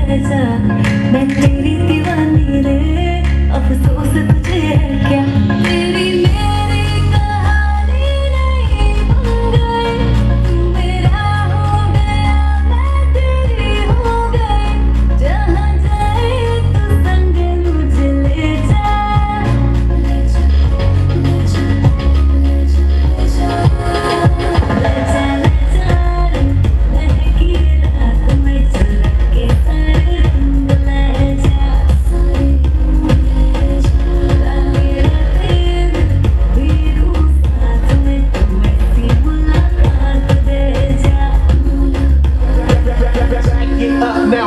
रह जा मैं तेरी दीवानी रे अफसोस तुझे है क्या तेरी मेरी कहानी नहीं बन गई तू मेरा हो गया मैं तेरी हो गई जहाँ जाए तू संग मुझे ले जा ले जा ले जा ले जा ले जा ले जा ले जा रे महकी रात में चलक के सारे रंग ले जा सारे ले जा मेरा तेरे वीरू साथ में तू ऐसी मुलाकात दे जा Back it up now.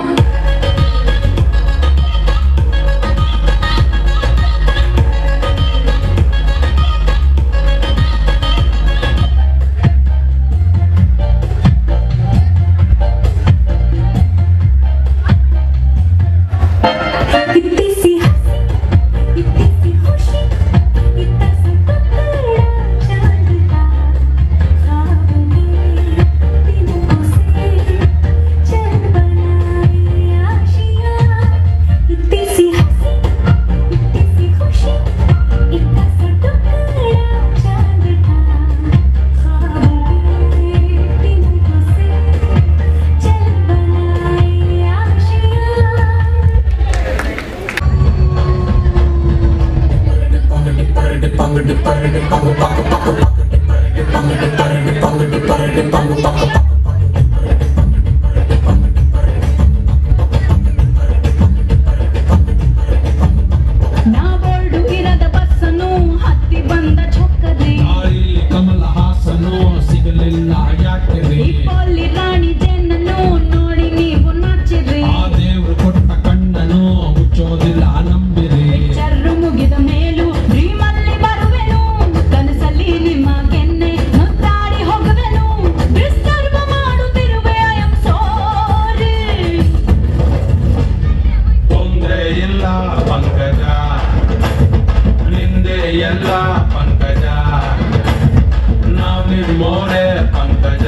इतनी सी हंसी इतनी सी खुशी इतना सा टुकड़ा चांद का ख्वाब में दिनों से चैन बनाए आशियाँ इतनी सी हंसी इतनी सी खुशी इतना सा टुकड़ा चांद का ख्वाब में दिनों से चैन बनाए आशियाँ ನಾ ಬೋರ್ಡು ಇರದ ಬಸ್ಸನ್ನು ಹತ್ತಿ ಬಂದ ಚೊಕ್ಕದೆ ತಾಯಿ ಕಮಲ ಹಾಸನು ಸಿಗಲಿಲ್ಲ ಯಾಕೆ ಇಪ್ಪಲ್ಲಿ ರಾಣಿ ಜನ್ನನ್ನು ನೋಡಿ ನೀವು ನಾಚಿರಿ ಆ ದೇವ್ರು ಕೊಟ್ಟ ಕಣ್ಣನು ಮುಚ್ಚೋದಿಲ್ಲ ನಂಬಿರಿ ಚರ್ರು ಮುಗಿದ ಮೇಲೂ ಡ್ರೀಮಲ್ಲಿ ಬರುವೆನು ಕನಸಲ್ಲಿ ನಿಮ್ಮ ಕೆನ್ನೆ ಮುತ್ತಾಡಿ ಹೋಗುವೆನು ಡಿಸ್ಟರ್ಬ್ ಮಾಡುತ್ತಿರುವೆ ಐ ಆಮ್ ಸಾರಿ ತೊಂದ್ರೆ ಇಲ್ಲ ಪಂಕಜ ನಿಂದೆ ಎಲ್ಲ ಪಂಕಜ ನಾವ್ ನಿಮ್ಮೋರೆ ಪಂಕಜ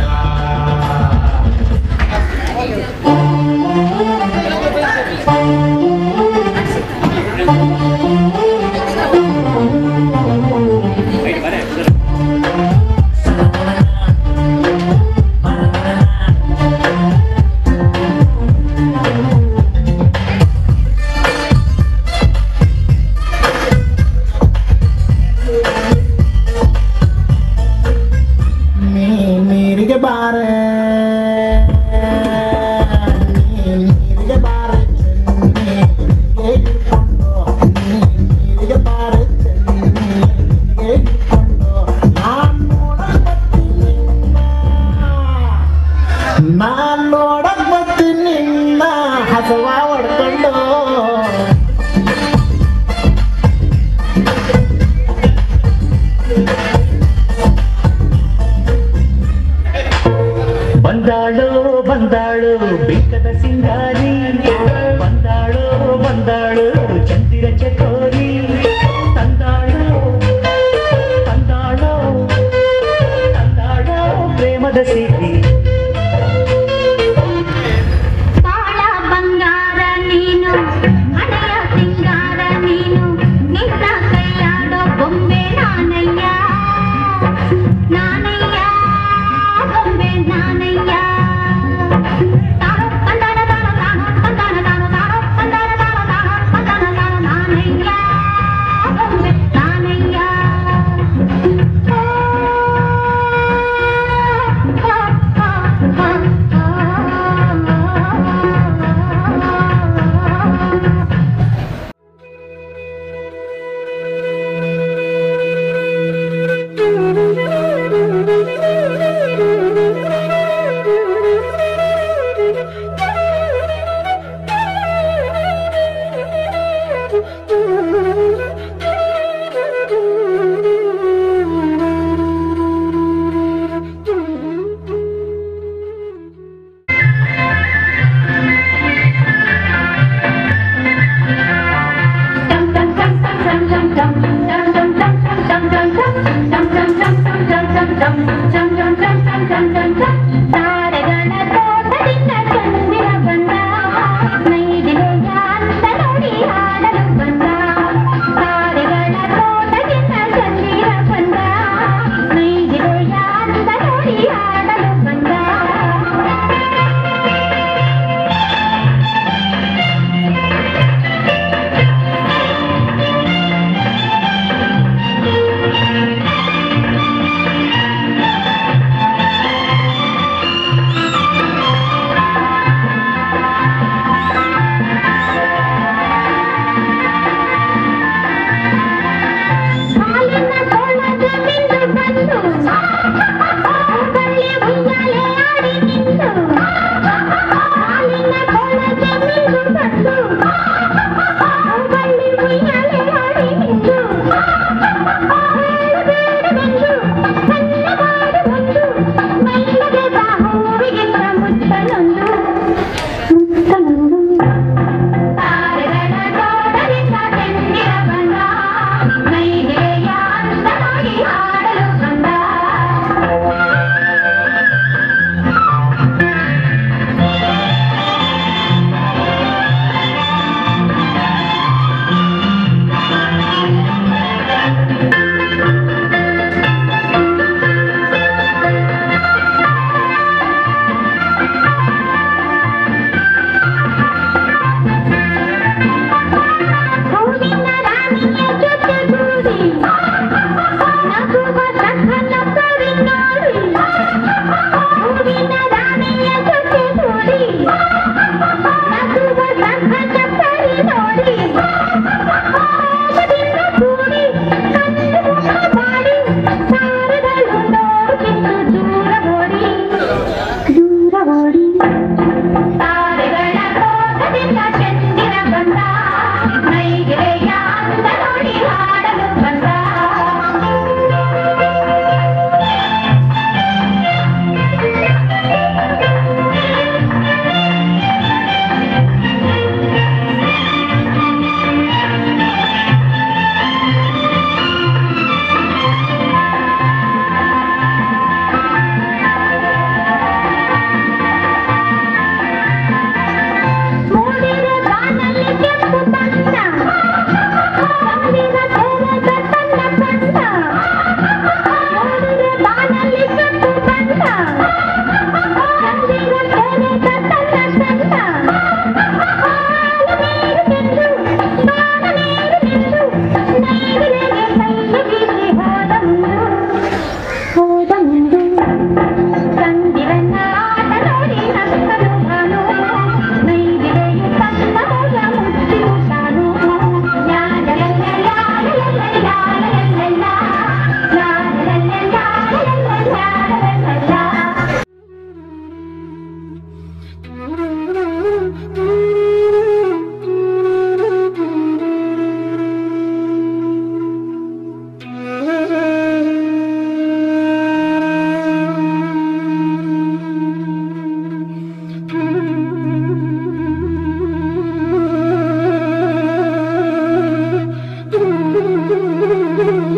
ನೀ ನೀರಿಗೆ ಬಾರೆ ನೀ ನೀರಿಗೆ ಬಾರೆ ಚೆನ್ನಿ ಹಿಡ್ಕೊಂಡು ನೀ ನೀರಿಗೆ ಬಾರೆ ಚೆನ್ನಿ ಹಿಡ್ಕೊಂಡು ನಾನ್ ನೋಡಕ್ ಬರ್ತೀನಿ ನಿನ್ನ. ನಾನ್ ನೋಡಕ್ ಬರ್ತೀನಿ ನಿನ್ನ ಹಸವ ಹೊಡ್ಕೊಂಡು ಬಂದಾಳು ಬಂದಾಳು ಬೇಕದ ಸಿಂಗಾರಿ ಬಂದಾಳು ಬಂದಾಳು ಚಂದಿರ ಚಕೋರಿ ತಂದಾಳು ತಂದಾಳು ತಂದಾಳು ಪ್ರೇಮದ ಸಿರಿ ಬಾಳ ಬಂಗಾರ ನೀನು ಹಣೆಯ ಸಿಂಗಾರ ನೀನು ನಿನ್ನ ಕೈಯಾಡೋ ಬೊಂಬೆ ನಾನಯ್ಯ ನಾನಯ್ಯ ಬೊಂಬೆ ನಾನಯ್ಯ ತಾರೋ ತಂದಾನ ತಾರೋ ತಾನೋ ತಂದಾನ ತಾನೋ ತಾರೋ ತಂದಾನ ತಾರೋ ತಾನೋ ತಂದಾನ ತಾನೋ ನಾನಯ್ಯ ಬೊಂಬೆ ನಾನಯ್ಯ ಓ, ಓ, ಓ, ಓ, ಓ.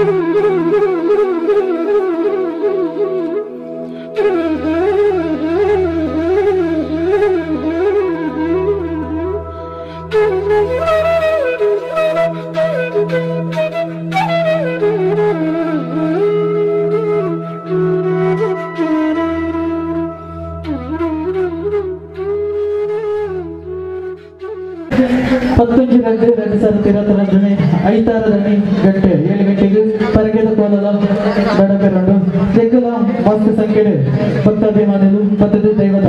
ಹತ್ತೊಂದು ಗಂಟೆ ಎರಡು ಸಾವಿರದ ಇರತ್ತರಂಜನೆ ಐತಾರ ದಣಿ ಗಂಟೆ ಏಳು ಗಂಟೆಗೆ ಪರಗೆದ ಕೋಲದ ಬೆಡಪೆರಡು ಜಗ್ಗಲ ಮಸ್ತ್ ಸಂಖ್ಯೆ ಭಕ್ತಾಭಿಮಾನಿಗಳು ಪದ್ಧತಿ ದೈವತ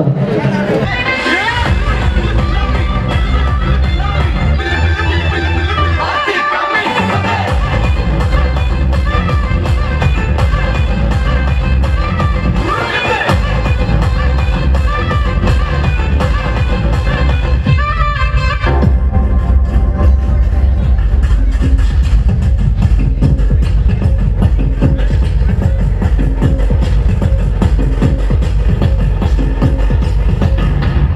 ಿ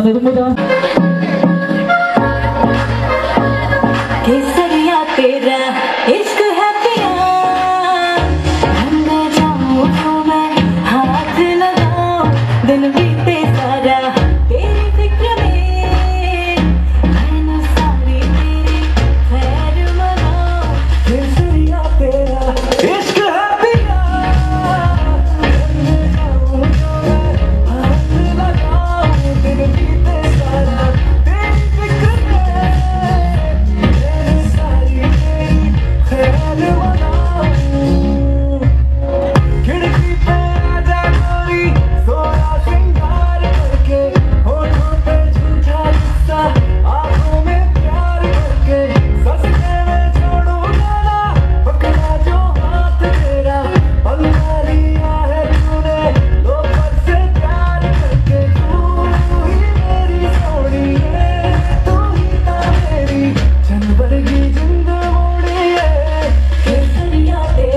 ಅದು ಮುದ केसरिया तेरा इश्क है पिया रंग जाऊं तो मैं हाथ लगाऊं दिन बीते सारा तेरी फिक्र में मैं सारी तेरी खैर मनाऊं केसरिया तेरा इश्क है पिया रंग जाऊं जो मैं हाथ लगाऊं दिन बीते सारा तेरी फिक्र में मैंने सारी तेरी खैर मनाऊं खिड़की पे आजा गोरी सोना श्रृंगार करके होठों पे झूठा गुस्सा आंखों में प्यार करके सस्ते में छोड़ूंगा ना पकड़ा जो हाथ तेरा पल्ला लिया है तूने लोफर से प्यार करके तू ही मेरी सोनी है तू ही था मेरी जनवर की जिंद मोड़ी है केसरिया तेरा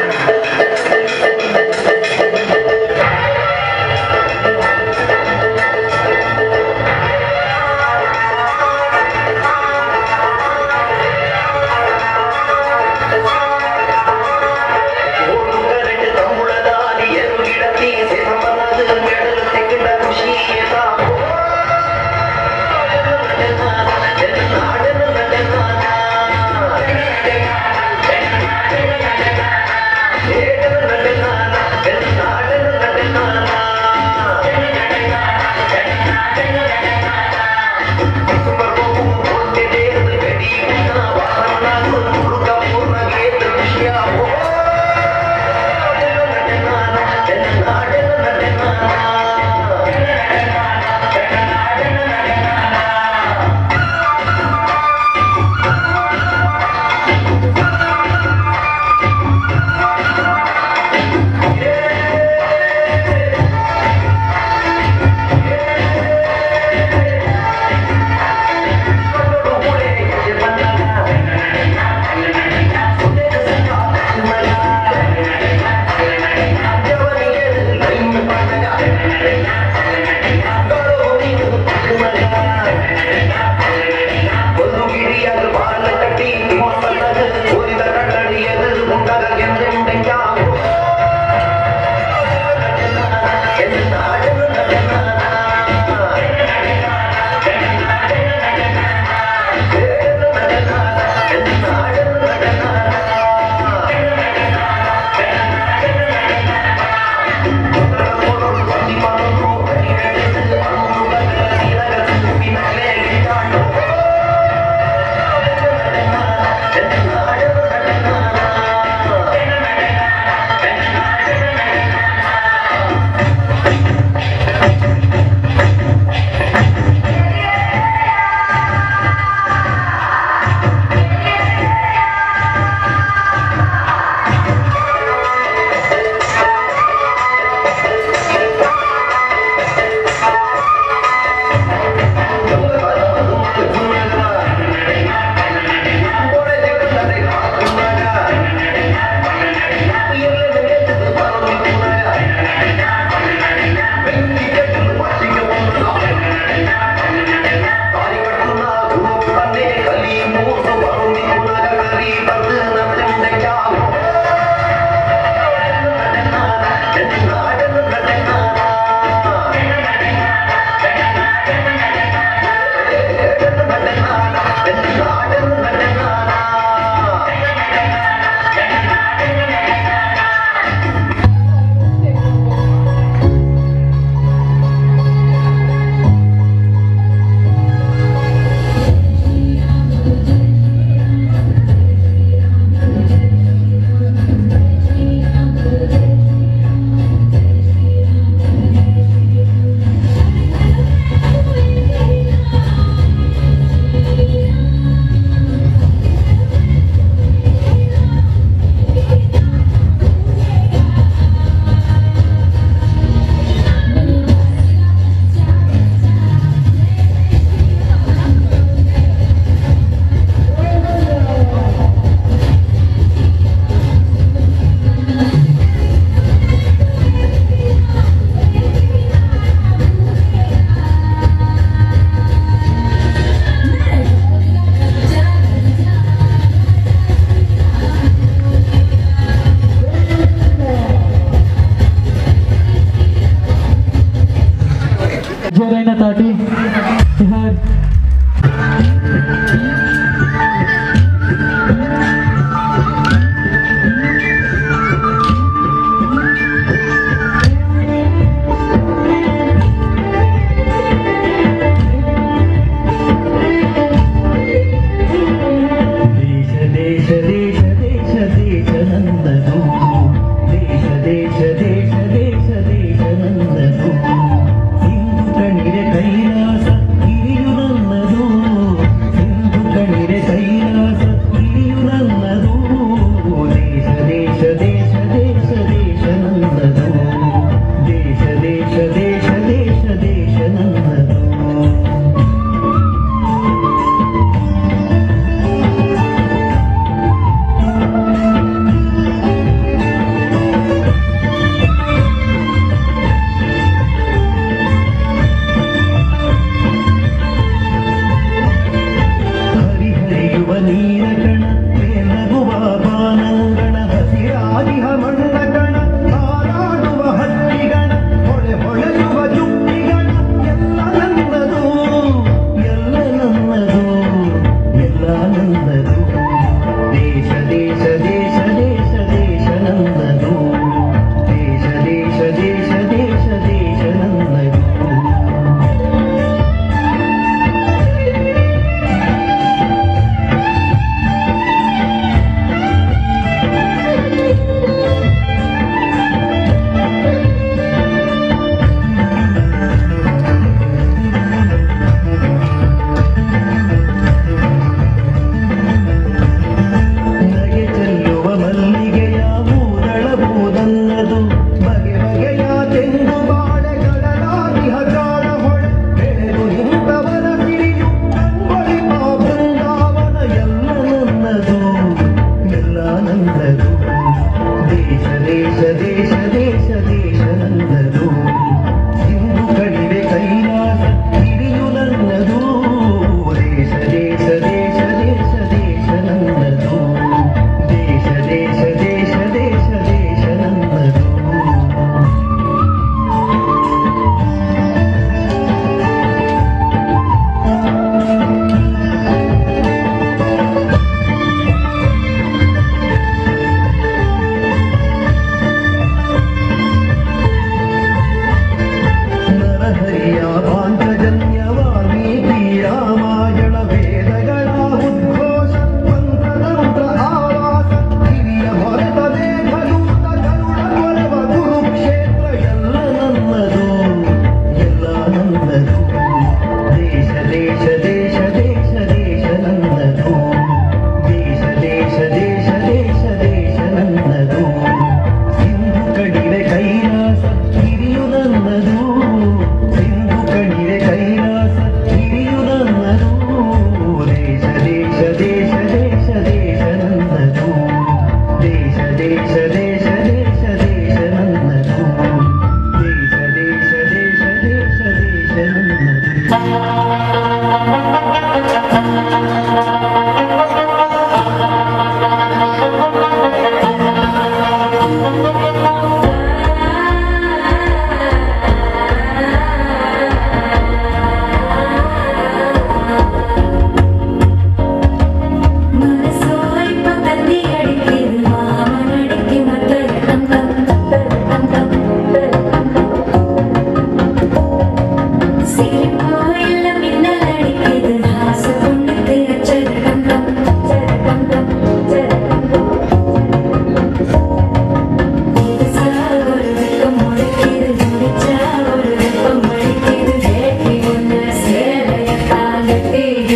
ನಾಡ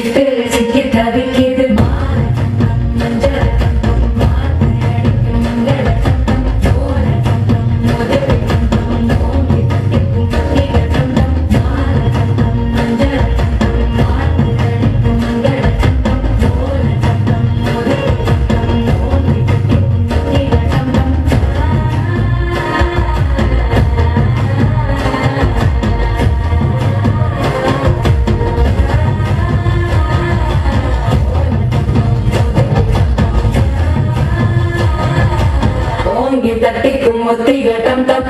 சிட்டு சிக்கி தவிக்கிது மஞ்சள் ஓங்கி தட்டிக்கும் முத்திகட்டம் தப்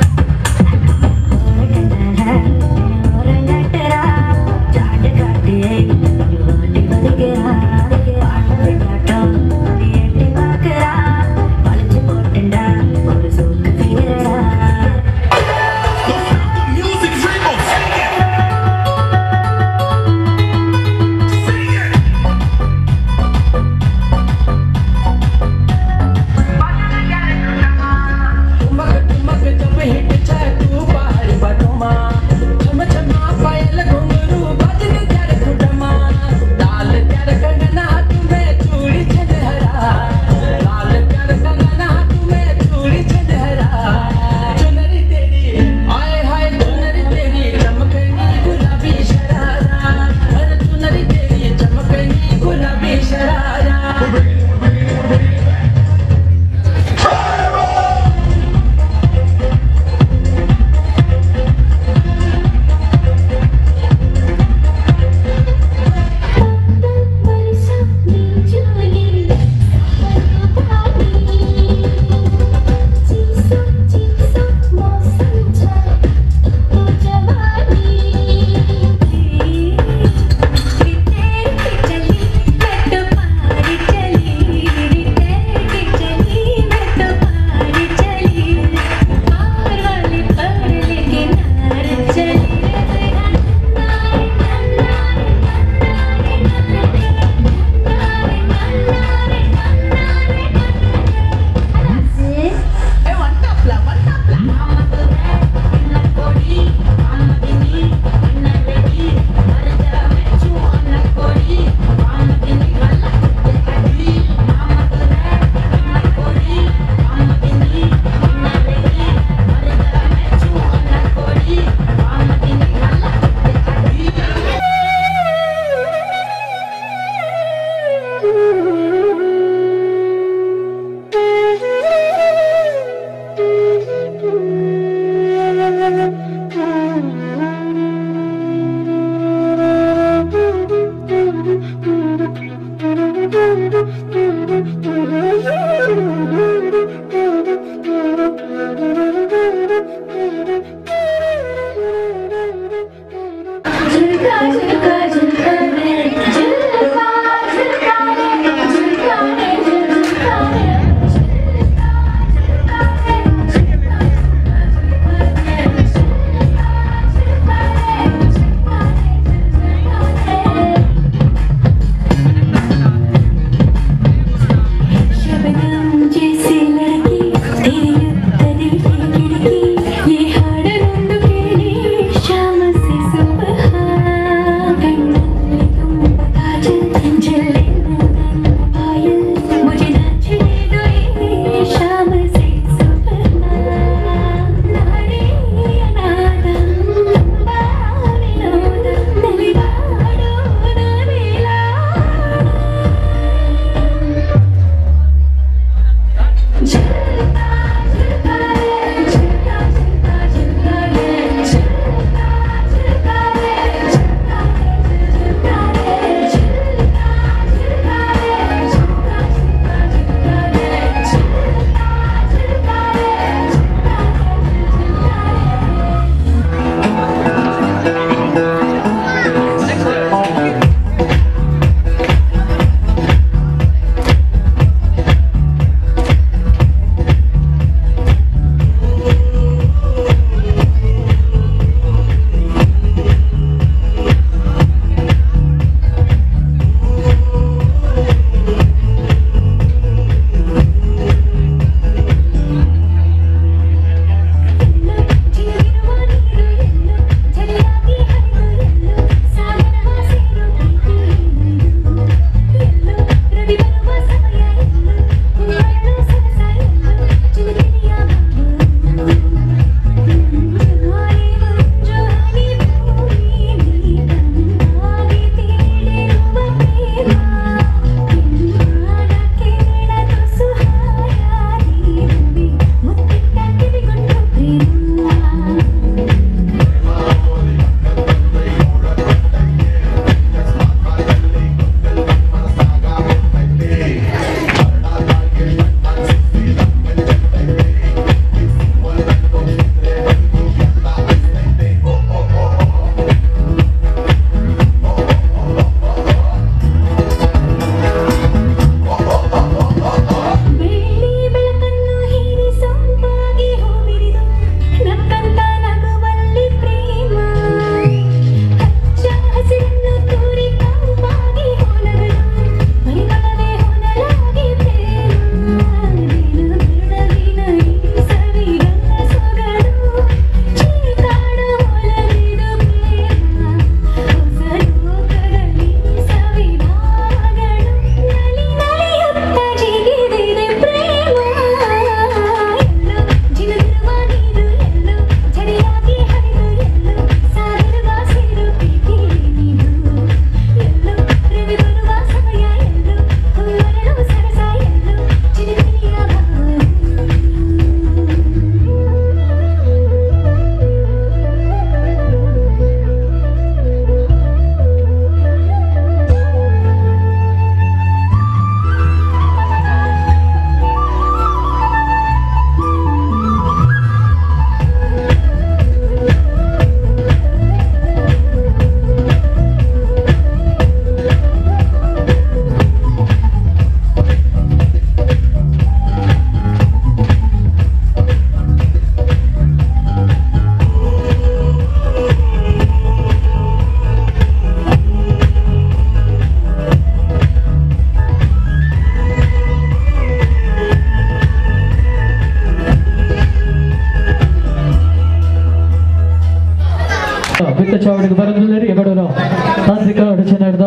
तुमक तुमक जब हिट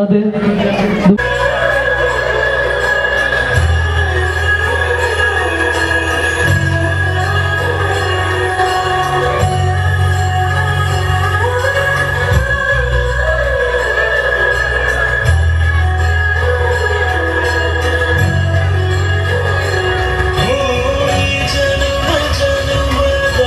ಅದು ಜನುಮ ಜನುಮದ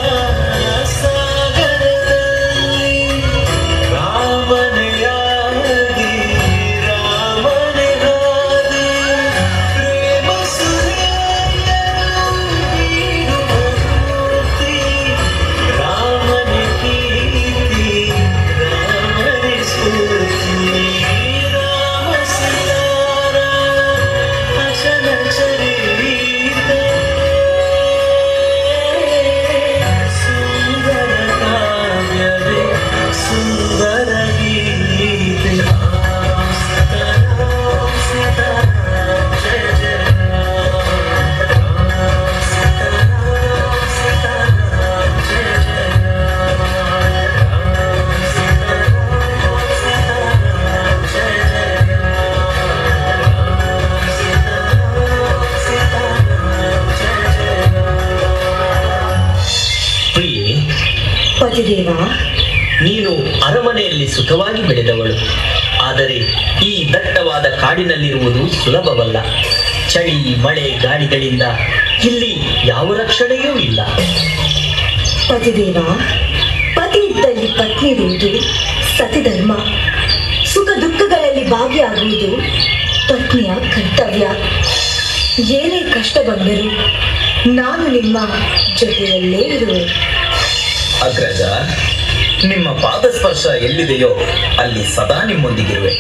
ಸಾಗರದಲ್ಲಿ ರಾಮನೆ ಯಾದಿ ರಾಮನೆ ಹಾದಿ ಪ್ರೇಮ ಸುರಿಯಲು ನೀಡುವ ಮೂರ್ತಿ ರಾಮನೆ ಕೀರ್ತಿ ರಾಮನೆ ಸ್ಫೂರ್ತಿ ರಾಮ ಸಿತಾರ ಅಶನ ಚರಿತೆ ಸುಂದರ ಕಾವ್ಯವೇ ಸುಂದರ ಗೀತೆ ಸೀತಾರಾಮ್ ಸೀತಾರಾಮ್ ಜಯ ಜಯ ರಾಮ್ ಸೀತಾರಾಮ್ ಸೀತಾರಾಮ್ ಜಯ ಜಯ ರಾಮ್ ಸೀತಾರಾಮ್ ಸೀತಾರಾಮ್ ಜಯ ಜಯ ರಾಮ್ ಸೀತಾರಾಮ್ ಸೀತಾರಾಮ್ ಜಯ ಜಯ ಪ್ರಿಯೆ ಪತಿದೇವ ನೀನು ಅರಮನೆಯಲ್ಲಿ ಸುಖವಾಗಿ ಬೆಳೆದವಳು ಆದರೆ ಈ ದಟ್ಟವಾದ ಕಾಡಿನಲ್ಲಿರುವುದು ಸುಲಭವಲ್ಲ ಚಳಿ ಮಳೆ ಗಾಳಿಗಳಿಂದ ಇಲ್ಲಿ ಯಾವ ರಕ್ಷಣೆಯೂ ಇಲ್ಲ ಪತಿದೇವ ಪತಿ ಇದ್ದಲ್ಲಿ ಪತ್ನಿ ಇರುವುದು ಸತಿಧರ್ಮ ಸುಖ ದುಃಖಗಳಲ್ಲಿ ಭಾಗಿಯಾಗುವುದು ಪತ್ನಿಯ ಕರ್ತವ್ಯ ಏನೇ ಕಷ್ಟ ಬಂದರೂ ನಾನು ನಿಮ್ಮ ಜೊತೆಯಲ್ಲೇ ಇರುವೆ ಅಗ್ರಜ ನಿಮ್ಮ ಪಾದಸ್ಪರ್ಶ ಎಲ್ಲಿದೆಯೋ ಅಲ್ಲಿ ಸದಾ ನಿಮ್ಮೊಂದಿಗಿರುವೆ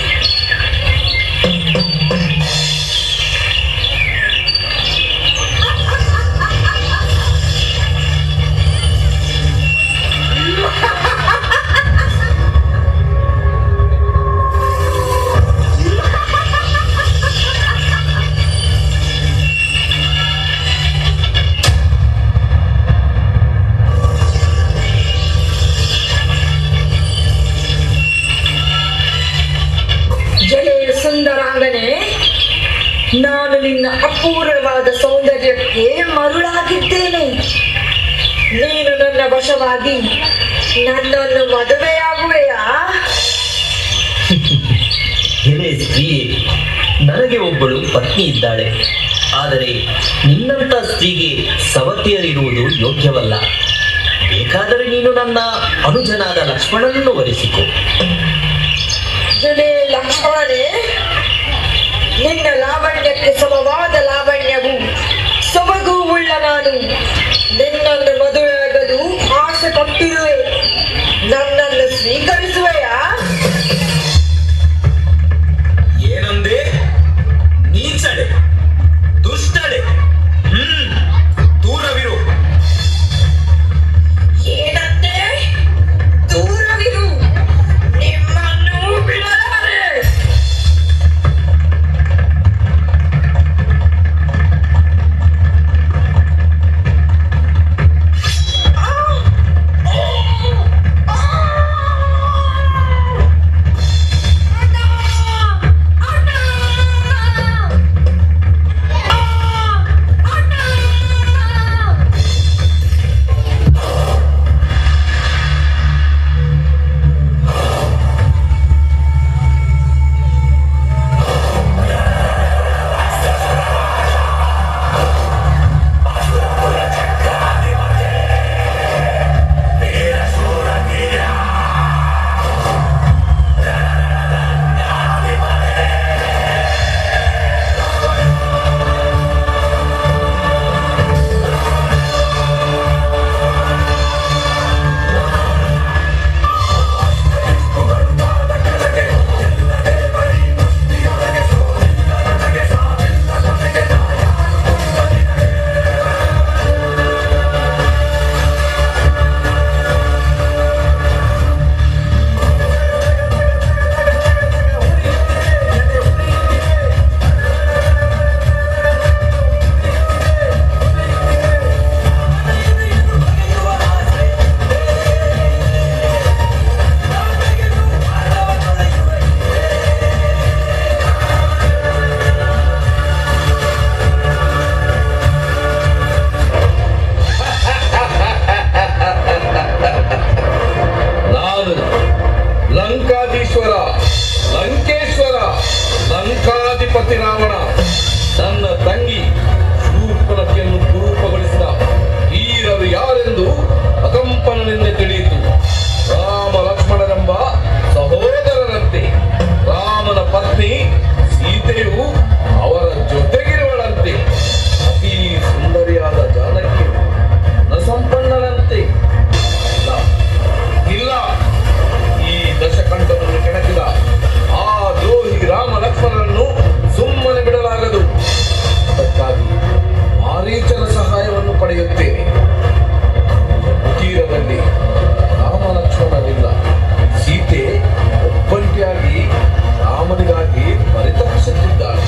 ಜಲೆ ಸುಂದರಾಂಗನೆ ನಾನು ನಿನ್ನ ಅಪೂರ್ವವಾದ ಸೌಂದರ್ಯಕ್ಕೆ ಮರುಳಾಗಿದ್ದೇನೆ ನೀನು ನನ್ನ ವಶವಾಗಿ ನನ್ನನ್ನು ಮದುವೆಯಾಗುವೆಯಾ ಎಲೆ ಸ್ತ್ರೀಯೇ ನನಗೆ ಒಬ್ಬಳು ಪತ್ನಿ ಇದ್ದಾಳೆ ಆದರೆ ನಿನ್ನಂಥ ಸ್ತ್ರೀಗೆ ಸವತಿಯರಿರುವುದು ಯೋಗ್ಯವಲ್ಲ ಬೇಕಾದರೆ ನೀನು ನನ್ನ ಅನುಜನಾದ ಲಕ್ಷ್ಮಣನನ್ನು ವರಿಸಿಕೊ ಜಲೆ ಲಕ್ಷ್ಮಣನೇ ನಿನ್ನ ಲಾವಣ್ಯಕ್ಕೆ ಸಮವಾದ ಲಾವಣ್ಯವು ಸೊಬಗು ಉಳ್ಳ ನಾನು ನಿನ್ನನ್ನು ಮದುವೆಯಾಗಲು ಆಸೆ ಪಟ್ಟಿರುವೆ ನನ್ನನ್ನು ಸ್ವೀಕರಿಸುವೆಯಾ ಏನಂದೆ ನೀಚಳೆ ದುಷ್ಟಳೆ ಹ್ಮ್ ದೂರವಿರು ಏನಂತೆ ದೂರವಿರು ನಿಮ್ಮನ್ನು ಬಿಡಲಾರೆ ಶಕ್ತಿ ರಾವಣ ನನ್ನ ತಂಗಿ ಶೂರ್ಪಣಕಿಯನ್ನು ಕುರೂಪಗೊಳಿಸಿದ ವೀರರು ಯಾರೆಂದು ಅಕಂಪನದಿಂದ ತಿಳಿಯಿತು ರಾಮ ಲಕ್ಷ್ಮಣರೆಂಬ ಸಹೋದರರಂತೆ ರಾಮನ ಪತ್ನಿ ಸೀತೆಯು ಅವರ ಜೊತೆಗಿರುವಳಂತೆ ಅತಿ ಸುಂದರಿಯಾದ ಜಾನಕಿ ಸಂಪನ್ನಳಂತೆ ಇಲ್ಲ ಇಲ್ಲ ಈ ದಶಕಂಠವನ್ನು ಕೆಣಕಿದ ಆ ದ್ರೋಹಿ ರಾಮ ಲಕ್ಷ್ಮಣರನ್ನು ಸುಮ್ಮನೆ ಬಿಡಲಾಗದು ಅದಕ್ಕಾಗಿ ಮಾರೀಚನ ಸಹಾಯವನ್ನು ಪಡೆಯುತ್ತೇನೆ ತೀರದಲ್ಲಿ ರಾಮ ಲಕ್ಷ್ಮಣರಿಲ್ಲ ಸೀತೆ ಒಬ್ಬಂಟಿಯಾಗಿ ರಾಮನಿಗಾಗಿ ಪರಿತಪಿಸುತ್ತಿದ್ದಾಳೆ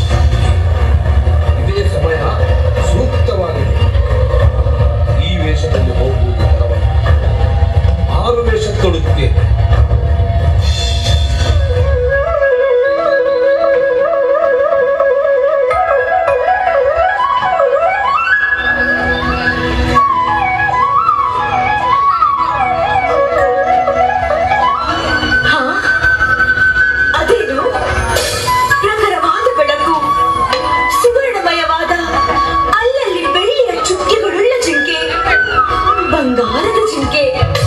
ಇದೇ ಸಮಯ ಸೂಕ್ತವಾಗಿದೆ ಈ ವೇಷದಲ್ಲಿ ಹೋಗುವುದು ಬರವಲ್ಲ ಆರು ವೇಷ ತೊಡುತ್ತೇನೆ ಹಾ ಅದೇನು ಪ್ರಖರವಾದ ಬೆಳಕು ಸುವರ್ಣಮಯವಾದ ಅಲ್ಲಲ್ಲಿ ಬೆಳ್ಳಿಯ ಚುಕ್ಕೆಗಳುಳ್ಳ ಜಿಂಕೆ ಬಂಗಾರದ ಜಿಂಕೆ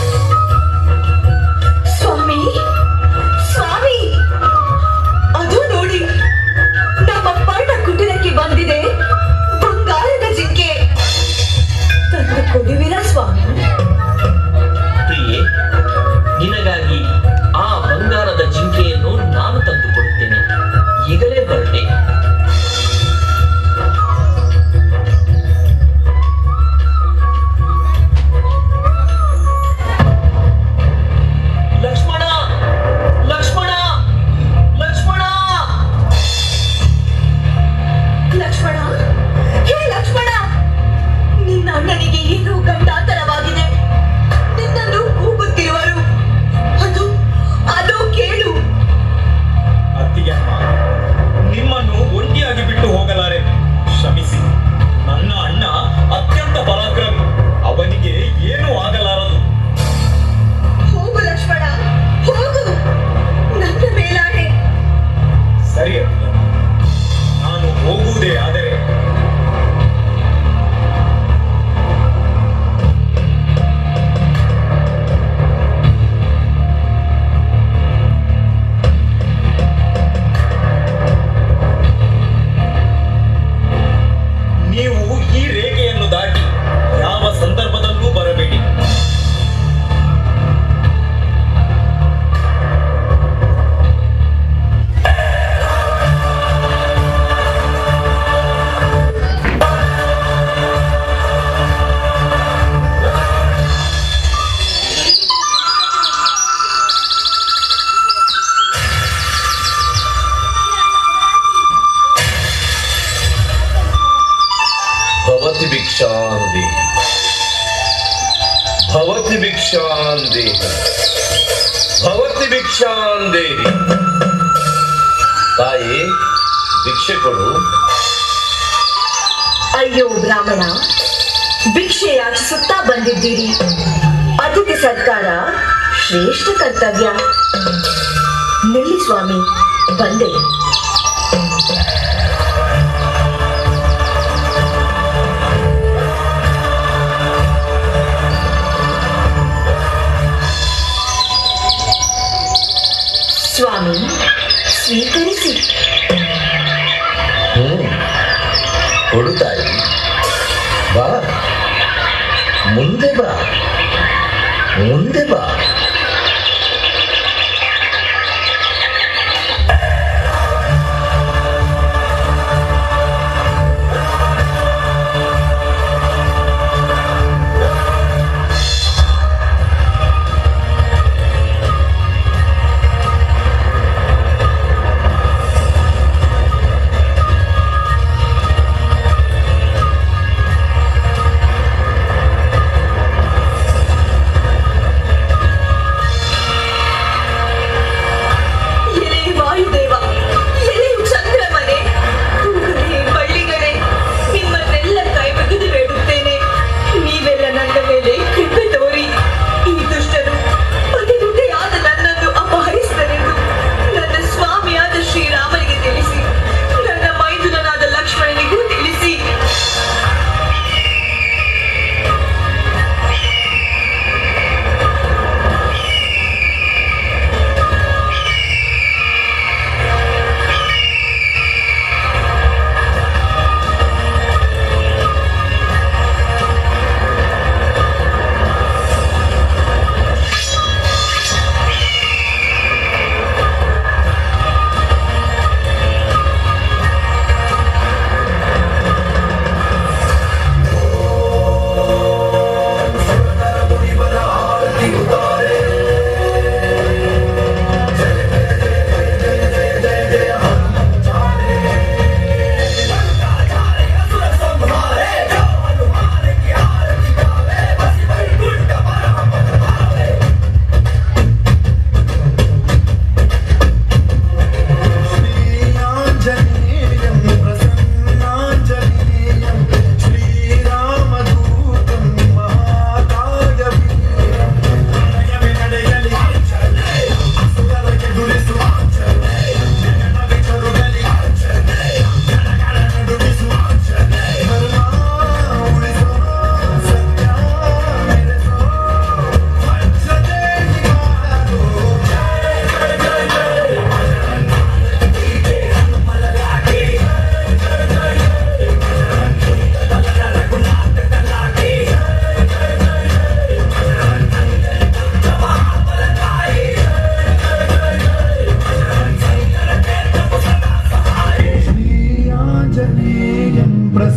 ಸ್ವಾಮಿ ಸ್ವಾಮಿ ಅದು ನೋಡಿ ನಮ್ಮ ಪರ್ಣ ಕುಟೀರಕ್ಕೆ ಬಂದಿದೆ ಬಂಗಾರದ ಜಿಂಕೆ ತಂದು ಕೊಡುವಿರಾ ಸ್ವಾಮಿ ಪ್ರಿಯೆ ನಿನಗಾಗಿ ಆ ಬಂಗಾರದ ಜಿಂಕೆಯನ್ನು ನಾನು ತಂದುಕೊಡುತ್ತೇನೆ ಈಗಲೇ ಹೊರಟೆ ಲಕ್ಷ್ಮಣ ಲಕ್ಷ್ಮಣ ಲಕ್ಷ್ಮಣ ಲಕ್ಷ್ಮಣ ಹೇ ಲಕ್ಷ್ಮಣ ನಿನ್ನ ಅಣ್ಣನಿಗೆ ಏನೋ ಗಂಡಾಂತರವಾಗಿದೆ ನಿನ್ನನ್ನು ಕೂಗುತ್ತಿರುವರು ಅದು ಅದು ಕೇಳು ಅತ್ತಿಗೆ ಅಮ್ಮ ನಿಮ್ಮನ್ನು ಒಂಟಿಯಾಗಿ ಬಿಟ್ಟು ಹೋಗಲಾರೆ ಕ್ಷಮಿಸಿ ನನ್ನ ಅಣ್ಣ ಅತ್ಯಂತ ಪರಾಕ್ರಮಿ ಅವನಿಗೆ ಏನೂ ಆಗಲಾರದು ಹೋಗು ಲಕ್ಷ್ಮಣ ಹೋಗು ನನ್ನ ಮೇಲಾಣೆ ಸರಿ ಅತ್ತಿಗೆ ಅಮ್ಮ. ನಾನು ಹೋಗುವುದೇ ಆದರೆ ನೀವು ಈ ರೇಖೆಯನ್ನು ದಾಟಿ ಯಾವ ಸಂದರ್ಭದಲ್ಲೂ ಬರಬೇಡಿ ಭವತಿ ಭಿಕ್ಷಾಂದಿ ಭವತಿ ಭಿಕ್ಷಾಂದಿ ಭವತಿ ಭಿಕ್ಷಾಂದೇವಿ ತಾಯಿ ಭಿಕ್ಷೆ ಕೊಡು ಅಯ್ಯೋ ಬ್ರಾಹ್ಮಣ ಭಿಕ್ಷೆ ಯಾಚಿಸುತ್ತಾ ಬಂದಿದ್ದೀರಿ ಅತಿಥಿ ಸತ್ಕಾರ ಶ್ರೇಷ್ಠ ಕರ್ತವ್ಯ ನಿಲ್ಲಿ ಸ್ವಾಮಿ ಬಂದೆ ಸ್ವಾಮಿ ಸ್ವೀಕರಿಸಿ ಹ್ಮ್ ಕೊಡು ತಾಯಿ ಬಾ ಮುಂದೆ ಬಾ ಮುಂದೆ ಬಾ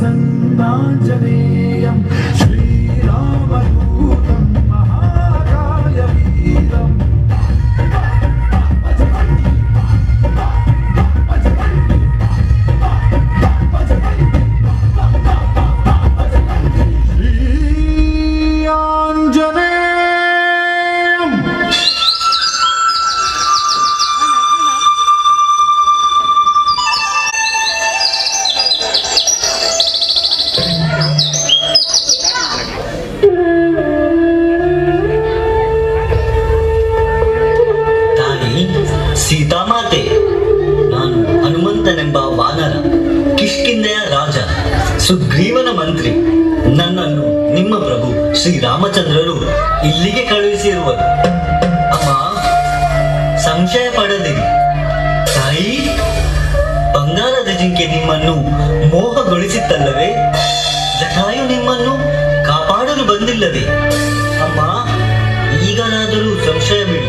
प्रसन्नाञ्जनेयं श्रीरामदूतं महाकायवीरम् श्रीयाञ्जनेयम् ತಾಯಿ ಸೀತಾಮಾತೆ ನಾನು ಹನುಮಂತನೆಂಬ ವಾನರ ಕಿಷ್ಕಿಂದೆಯ ರಾಜ ಸುಗ್ರೀವನ ಮಂತ್ರಿ ನನ್ನನ್ನು ನಿಮ್ಮ ಪ್ರಭು ಶ್ರೀರಾಮಚಂದ್ರರು ಇಲ್ಲಿಗೆ ಕಳುಹಿಸಿರುವರು ಅಮ್ಮ ಸಂಶಯ ಪಡದಿರಿ ತಾಯಿ ಬಂಗಾರದ ಜಿಂಕೆ ನಿಮ್ಮನ್ನು ಮೋಹಗೊಳಿಸಿತ್ತಲ್ಲವೇ ಜಟಾಯು ನಿಮ್ಮನ್ನು ಕಾಪಾಡಲು ಬಂದಿಲ್ಲವೇ ಅಮ್ಮ ಈಗಲಾದರೂ ಸಂಶಯ ಬಿಡಿ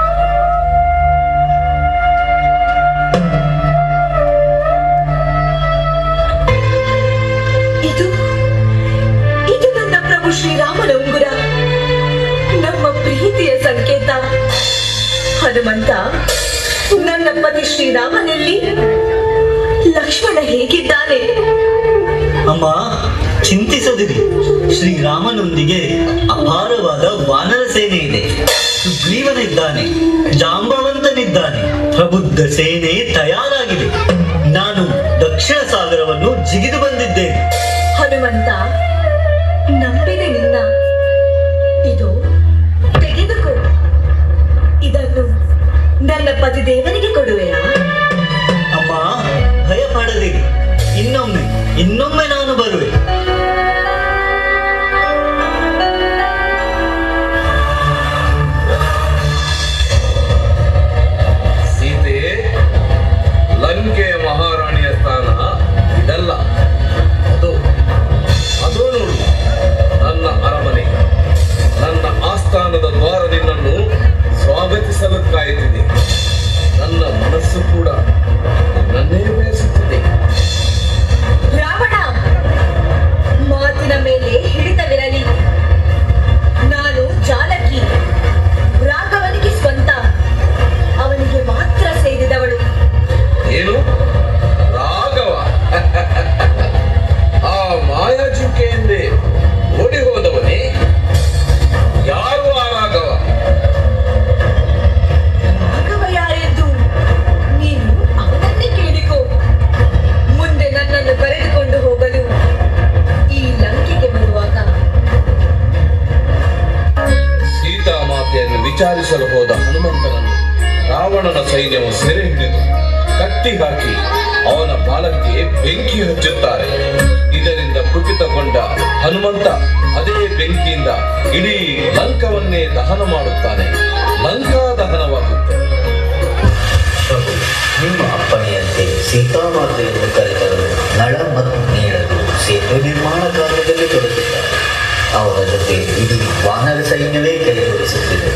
ಇದು ಇದು ನನ್ನ ಪ್ರಭು ಶ್ರೀರಾಮನ ಉಂಗುರ ನಮ್ಮ ಪ್ರೀತಿಯ ಸಂಕೇತ ಹನುಮಂತ ನನ್ನ ಪತಿ ಶ್ರೀರಾಮನಲ್ಲಿ ಲಕ್ಷ್ಮಣ ಹೇಗಿದ್ದಾನೆ ಅಮ್ಮ ಚಿಂತಿಸದಿರಿ ಶ್ರೀರಾಮನೊಂದಿಗೆ ಅಪಾರವಾದ ವಾನರ ಸೇನೆ ಇದೆ ಸುಗ್ರೀವನಿದ್ದಾನೆ ಜಾಂಬವಂತನಿದ್ದಾನೆ ಪ್ರಬುದ್ಧ ಸೇನೆ ತಯಾರಾಗಿದೆ ನಾನು ದಕ್ಷಿಣ ಸಾಗರವನ್ನು ಜಿಗಿದು ಬಂದಿದ್ದೇನೆ ಹನುಮಂತ ನಂಬಿದೆ ನಿನ್ನ ಇದು ತೆಗೆದುಕೋ ಇದನ್ನು ನನ್ನ ಪತಿ ದೇವನಿಗೆ ಕೊಡುವೆಯಾ ಅಮ್ಮ ಭಯ ಪಡದಿರಿ ಇನ್ನೊಮ್ಮೆ ಇನ್ನೊಮ್ಮೆ ನಾನು ಬರುವೆ ಸೀತೆ ಲಂಕೆಯ ಮಹಾರಾಣಿಯ ಸ್ಥಾನ ಇದಲ್ಲ ಅದು ಅದು ನೋಡು ನನ್ನ ಅರಮನೆ ನನ್ನ ಆಸ್ಥಾನದ ದ್ವಾರ ನಿನ್ನನ್ನು ಸ್ವಾಗತಿಸಲು ಕಾಯುತ್ತಿದೆ ನನ್ನ ಮನಸ್ಸು ಕೂಡ ನನ್ನೇ ಬಯಸುತ್ತಿದೆ ರಾವಣ ಮಾತಿನ ಮೇಲೆ ಹಿಡಿತವಿರಲಿ ನಾನು ಜಾನಕಿ ರಾಘವನಿಗೆ ಸ್ವಂತ ಅವನಿಗೆ ಮಾತ್ರ ಸೇರಿದವಳು ಏನು ರಾಘವ ಆ ಮಾಯಾಜುಕೆಯಂದೇ ಓಡಿ ಹೋದವನೇ ಯಾರು ಆ ರಾಘವ ರಾಘವ ಯಾರೆಂದು ನೀನು ಅವನನ್ನೇ ಕೇಳಿಕೋ ಮುಂದೆ ನನ್ನನ್ನು ಕರೆದುಕೊಂಡು ಹೋಗಲು ಈ ಲಂಕೆಗೆ ಬರುವಾಗ ಸೀತಾಮಾತೆಯನ್ನು ವಿಚಾರಿಸಲು ಹೋದ ಹನುಮಂತನನ್ನು ರಾವಣನ ಸೈನ್ಯವು ಸೆರೆ ಹಿಡಿದು ಕಟ್ಟಿ ಹಾಕಿ ಅವನ ಬಾಲಕ್ಕೆ ಬೆಂಕಿ ಹಚ್ಚುತ್ತಾರೆ ಇದರಿಂದ ಕುಪಿತಗೊಂಡ ಹನುಮಂತ ಅದೇ ಬೆಂಕಿಯಿಂದ ಇಡೀ ಲಂಕವನ್ನೇ ದಹನ ಮಾಡುತ್ತಾನೆ ಲಂಕಾ ದಹನವಾಗುತ್ತೆ ಪ್ರಭು ನಿಮ್ಮ ಅಪ್ಪಣೆಯಂತೆ ಸೀತಾಮಾತೆಯನ್ನು ಕರೆತರಲು ನಳ ಮತ್ತು ನೀಳಲು ಸೇತುವೆ ನಿರ್ಮಾಣ ಕಾರ್ಯದಲ್ಲಿ ತೊಡಗಿದ್ದಾರೆ ಅವರ ಜೊತೆ ಇಡೀ ವಾನರ ಸೈನ್ಯವೇ ಕೈ ಜೋಡಿಸುತ್ತಿದೆ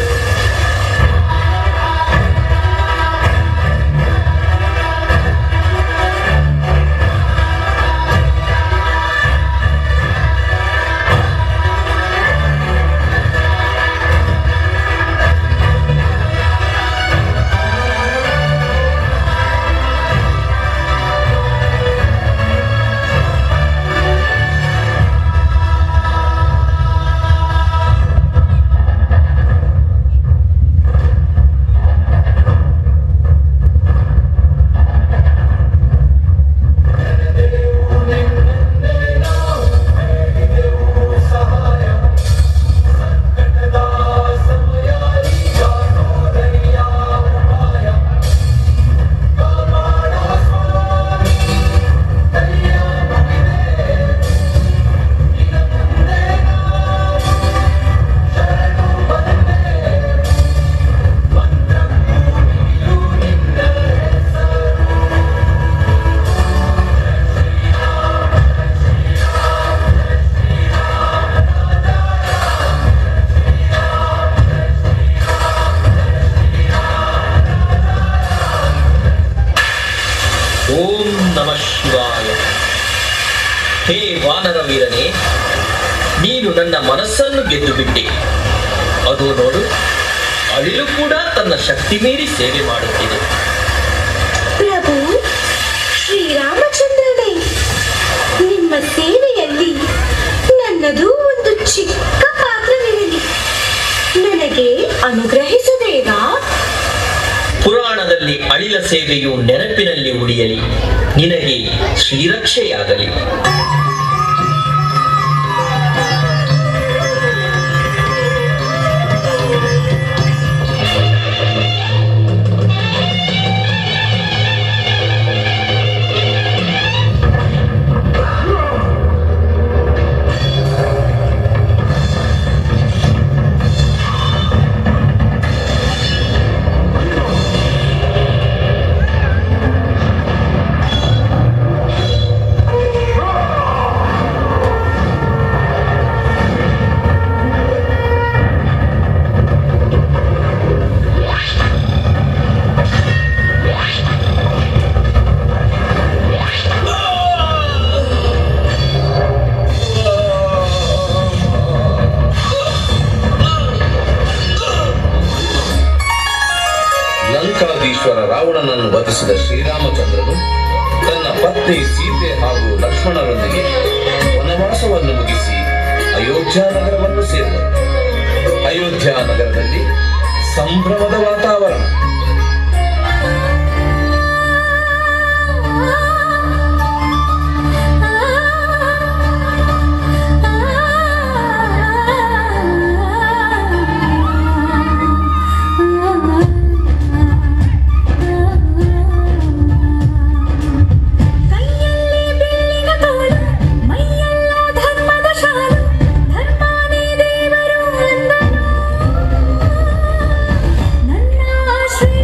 ಓಂ ನಮ ಶಿವಾಯ ಹೇ ವಾನರ ವೀರನೇ ನೀನು ನನ್ನ ಮನಸ್ಸನ್ನು ಗೆದ್ದು ಬಿಟ್ಟೆ ಅದು ನೋಡು ಅಳಿಲು ಕೂಡ ತನ್ನ ಶಕ್ತಿ ಮೀರಿ ಸೇವೆ ಮಾಡುತ್ತಿದೆ ಪ್ರಭು ಶ್ರೀರಾಮಚಂದ್ರನೇ ನಿಮ್ಮ ಸೇವೆಯಲ್ಲಿ ನನ್ನದು ಒಂದು ಚಿಕ್ಕ ಪಾತ್ರವಿರಲಿ ನನಗೆ ಅನುಗ್ರಹಿಸಬೇಡ ಪುರಾಣದಲ್ಲಿ ಅಳಿಲ ಸೇವೆಯು ನೆನಪಿನಲ್ಲಿ ಉಳಿಯಲಿ ನಿನಗೆ ಶ್ರೀರಕ್ಷೆಯಾಗಲಿ ಲಂಕಾಧೀಶ್ವರ ರಾವಣನನ್ನು ವಧಿಸಿದ ಶ್ರೀರಾಮಚಂದ್ರನು ತನ್ನ ಪತ್ನಿ ಸೀತೆ ಹಾಗೂ ಲಕ್ಷ್ಮಣರೊಂದಿಗೆ ವನವಾಸವನ್ನು ಮುಗಿಸಿ ಅಯೋಧ್ಯ ನಗರವನ್ನು ಸೇರಿದರು ಅಯೋಧ್ಯ ನಗರದಲ್ಲಿ ಸಂಭ್ರಮದ ವಾತಾವರಣ ಕೈಯಲ್ಲಿ ಬೆಳ್ಳಿನ ತೋಳು ಮೈಯೆಲ್ಲ ಧರ್ಮದ ಶಾಲು ಧರ್ಮನೇ ದೇವರು ಅಂದನು ನನ್ನ ಶ್ರೀ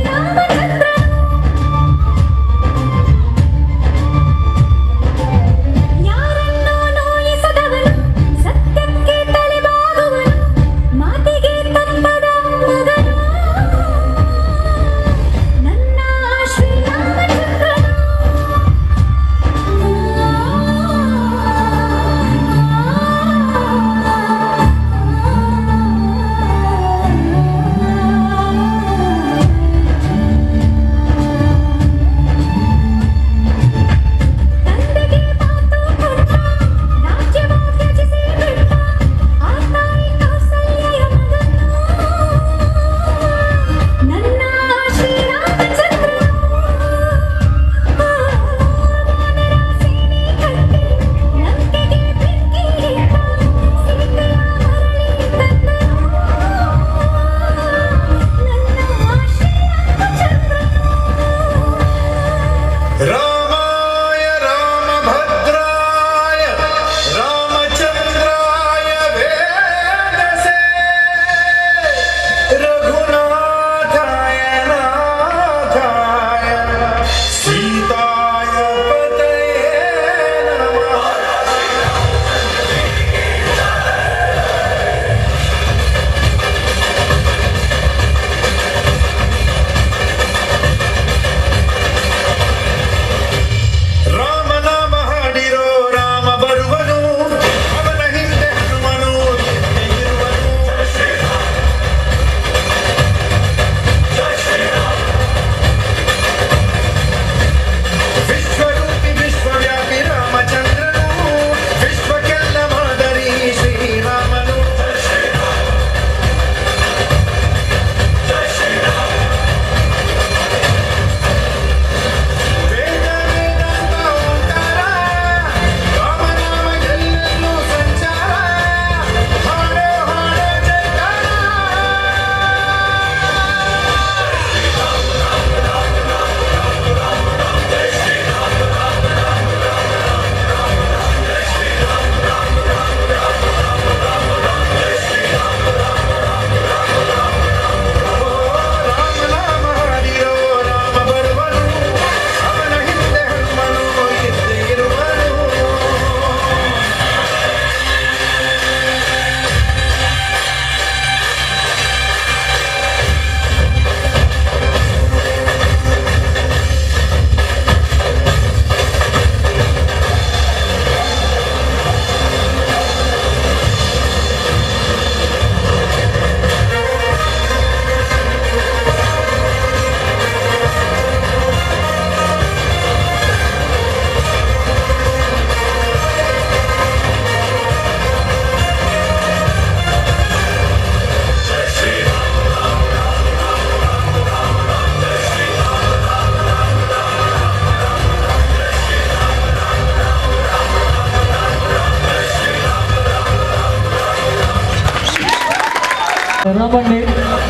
ರಾಮಣ್ಣಿ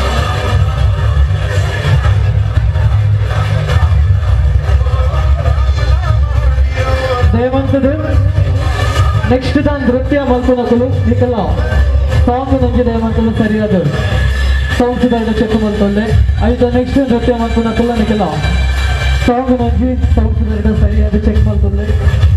ದಯವಂತದು ನೆಕ್ಸ್ಟ್ ದಾನ್ ನೃತ್ಯ ಮಲ್ಕೊಳಕಲು ನಿಕಲ್ಲ ಸಾಂಗ್ ನಂಗೆ ದಯವಂತಲು ಸರಿಯಾದ ಸಾಂಗ್ಸ್ ದಾಡ ಚೆಕ್ ಮಲ್ಕೊಂಡೆ ಆಯ್ತು ನೆಕ್ಸ್ಟ್ ನೃತ್ಯ ಮಲ್ಕೊಳಕಲ್ಲ ನಿಕಲ್ಲ ಸಾಂಗ್ ನಂಗೆ ಸಾಂಗ್ಸ್ ದಾಡ ಸರಿಯಾದ ಚೆಕ್ ಮಲ್ಕೊಂಡೆ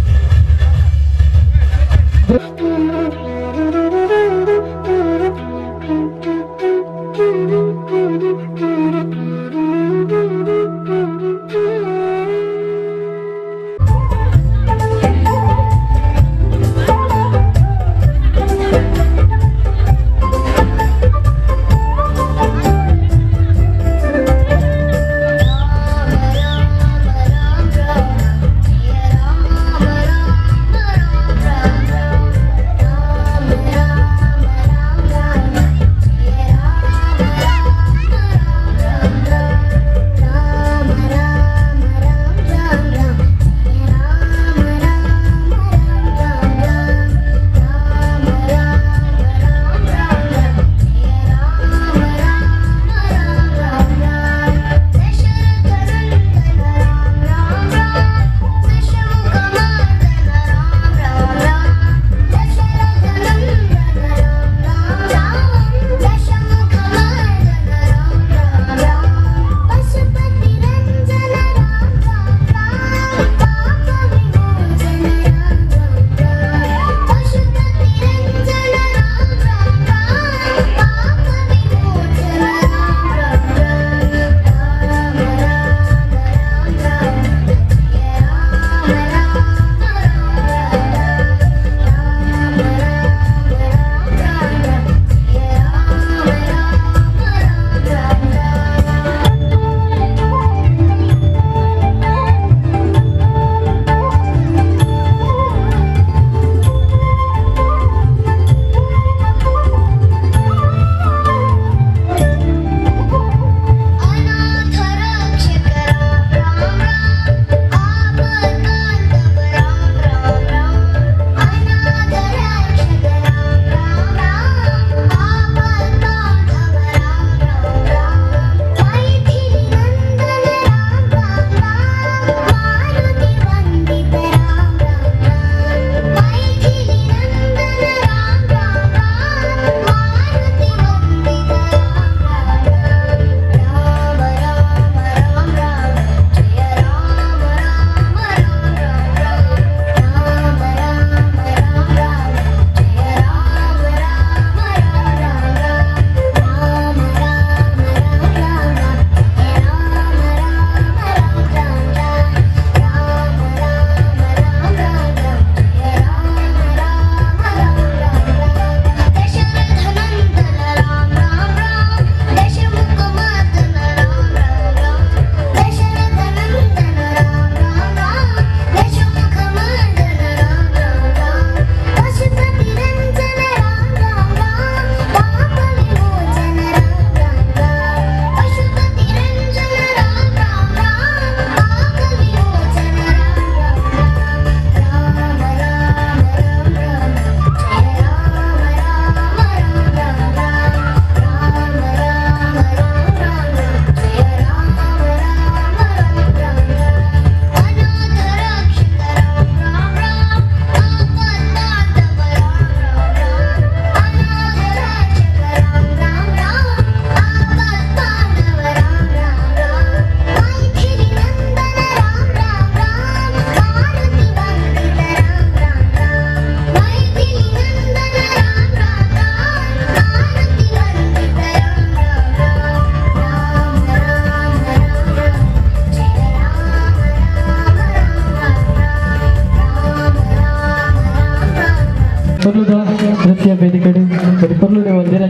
ಪರ್ಲುದ ನೃತ್ಯ ವೇದಿಕೆಡು ಬರೀ ಪರ್ಲುಡೆ ಒಂದಿನ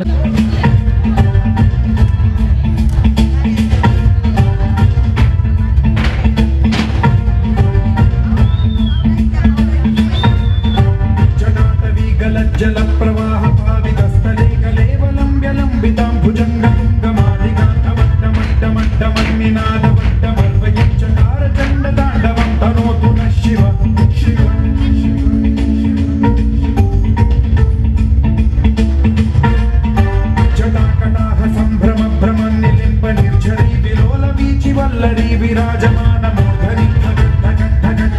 जल प्रवाह पावितस्थले कलेवलम्ब्य लम्बितां भुजङ्गमड्डमड्डमड्डमन्निनादवड्डमर्वयच्चकार चण्डताण्डवं तनोतु नः शिव शिव शिव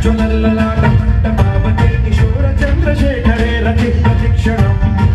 ಜ್ವಲಲ್ಲಲಾಟ ಮಂಟಪಾವತಿ ಕಿಶೋರ ಚಂದ್ರಶೇಖರೇ ರತಿ ಪ್ರತಿಕ್ಷಣಂ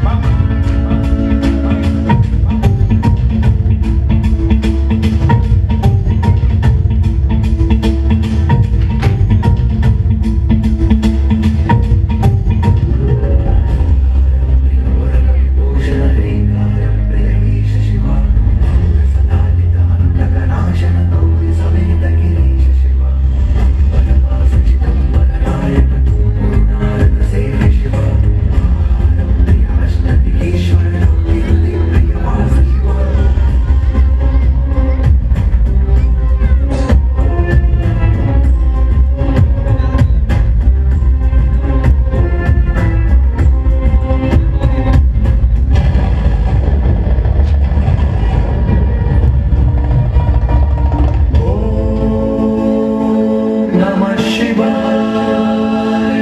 ನಮಃ ಶಿವಾಯ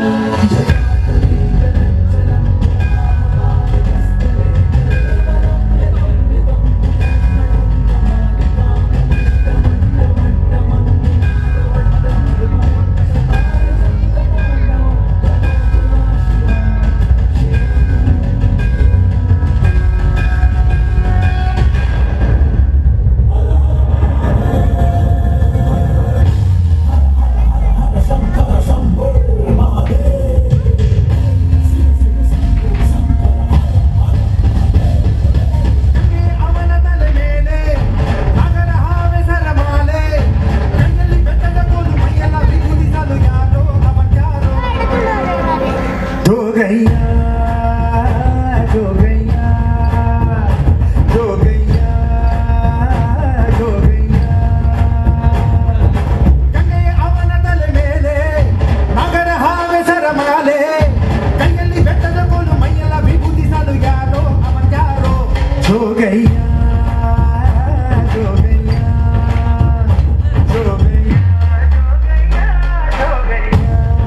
ಅವನ ತಲೆ ಮೇಲೆ ನಗರ ಹಾವೆ ಸರಮಾಲೆ ಕೈಯಲ್ಲಿ ಬೆಟ್ಟದ ಕೋಲು ಮೈಯೆಲ್ಲ ವಿಭೂತಿಸಲು ಯಾರೋ ಅವನ್ಯಾರೋ ಜೋಗಯ್ಯ ಜೋಗಯ್ಯ ಜೋಗಯ್ಯ ಜೋಗಯ್ಯ ಗಂಗೆಯ ಅವನ ತಲೆ ಮೇಲೆ ನಗರ ಹಾವೆ ಸರಮಾಲೆ ಕೈಯಲ್ಲಿ ಬೆಟ್ಟದ ಕೋಲು ಮೈಯೆಲ್ಲ ವಿಭೂತಿಸಲು ಯಾರೋ ಅವನ್ಯಾರೋ ಜೋಗಯ್ಯ ಜೋಗಯ್ಯ ಜೋಗಯ್ಯ ಜೋಗಯ್ಯ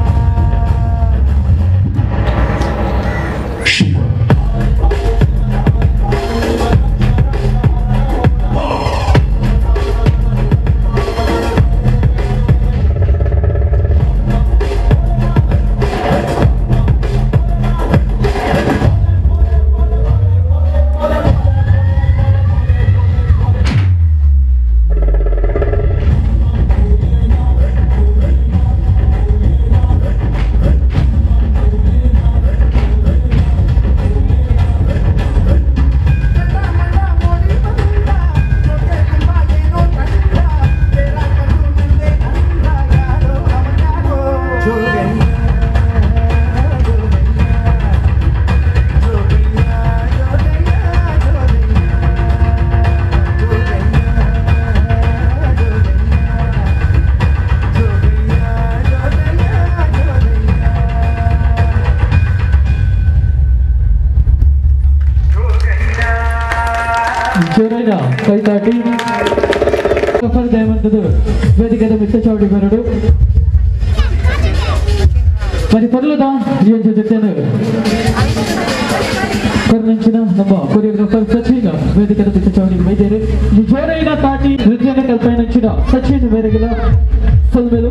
ಜೋರೈನ ಕೈ ತಾಟಿ ಸಫರ್ దయవంతుడు వేదిక మిత్త చౌడి బరుడు మరి పొరలుదా ఈ యొక్క జట్టాను ಕರ್ನಂಚಿನ ನಮ್ಮ ಕೊರಿಯೋಗ್ರಾಫರ್ ಸಚಿನ್ ವೇದಿಕೆದ ಮಿತ್ತ ಚೌಡಿ ಬೈದೇರು ಈ ಜೋರೈನ ತಾಟಿ ನೃತ್ಯನ ಕಲ್ಪನೆಂಚಿನ ಸಚಿನ್ ವೇದಿಕೆದ ಸಲ್ಮೆಲು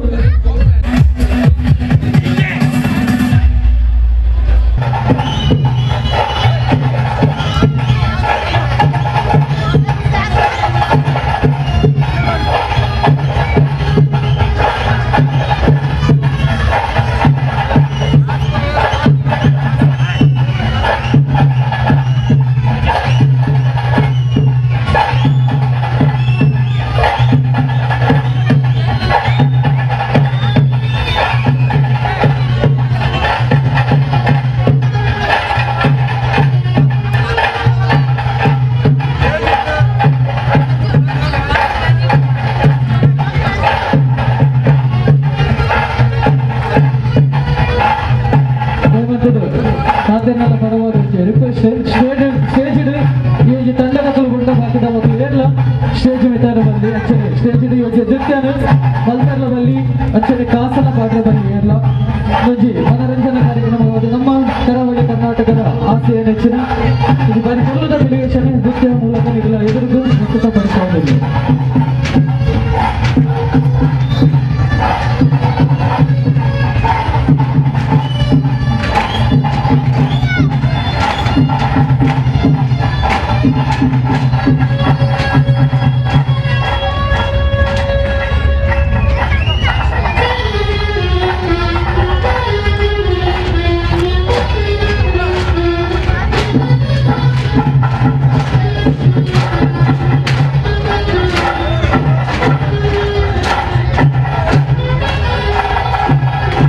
భగవంతుడు సాధారణ పడవారు రిక్వెస్ట్ స్టేజ్ స్టేజ్ ఈ ತಂಡ ಕಥಲು ಗುಂಡ ಹಾಕಿದ ಮತ್ತು ಏರ್ಲ ಸ್ಟೇಜ್ ಮಿತಾರ ಬಂದು ಅಚ್ಚರಿ ಸ್ಟೇಜ್ ಯೋಗ್ಯ ನೃತ್ಯನು ಮಲ್ಕರ್ಲದಲ್ಲಿ ಅಚ್ಚರಿ ಕಾಸಲ ಪಾತ್ರ ಬಂದು ಏರ್ಲ ಮುಂಜಿ ಮನರಂಜನಾ ಕಾರ್ಯಕ್ರಮವಾದ ನಮ್ಮ ಕರಾವಳಿ ಕರ್ನಾಟಕದ ಆಸೆಯ ನೆಚ್ಚಿನ ಇದು ಪರಿಪೂರ್ಣದ ಡೆಲಿಗೇಷನ್ ನೃತ್ಯ ಮೂಲಕ ನಿಗಲ ಎದುರಿಗೂ ಪ್ರಸ್ತುತಪಡಿಸಿಕೊಂಡಿದೆ ಿ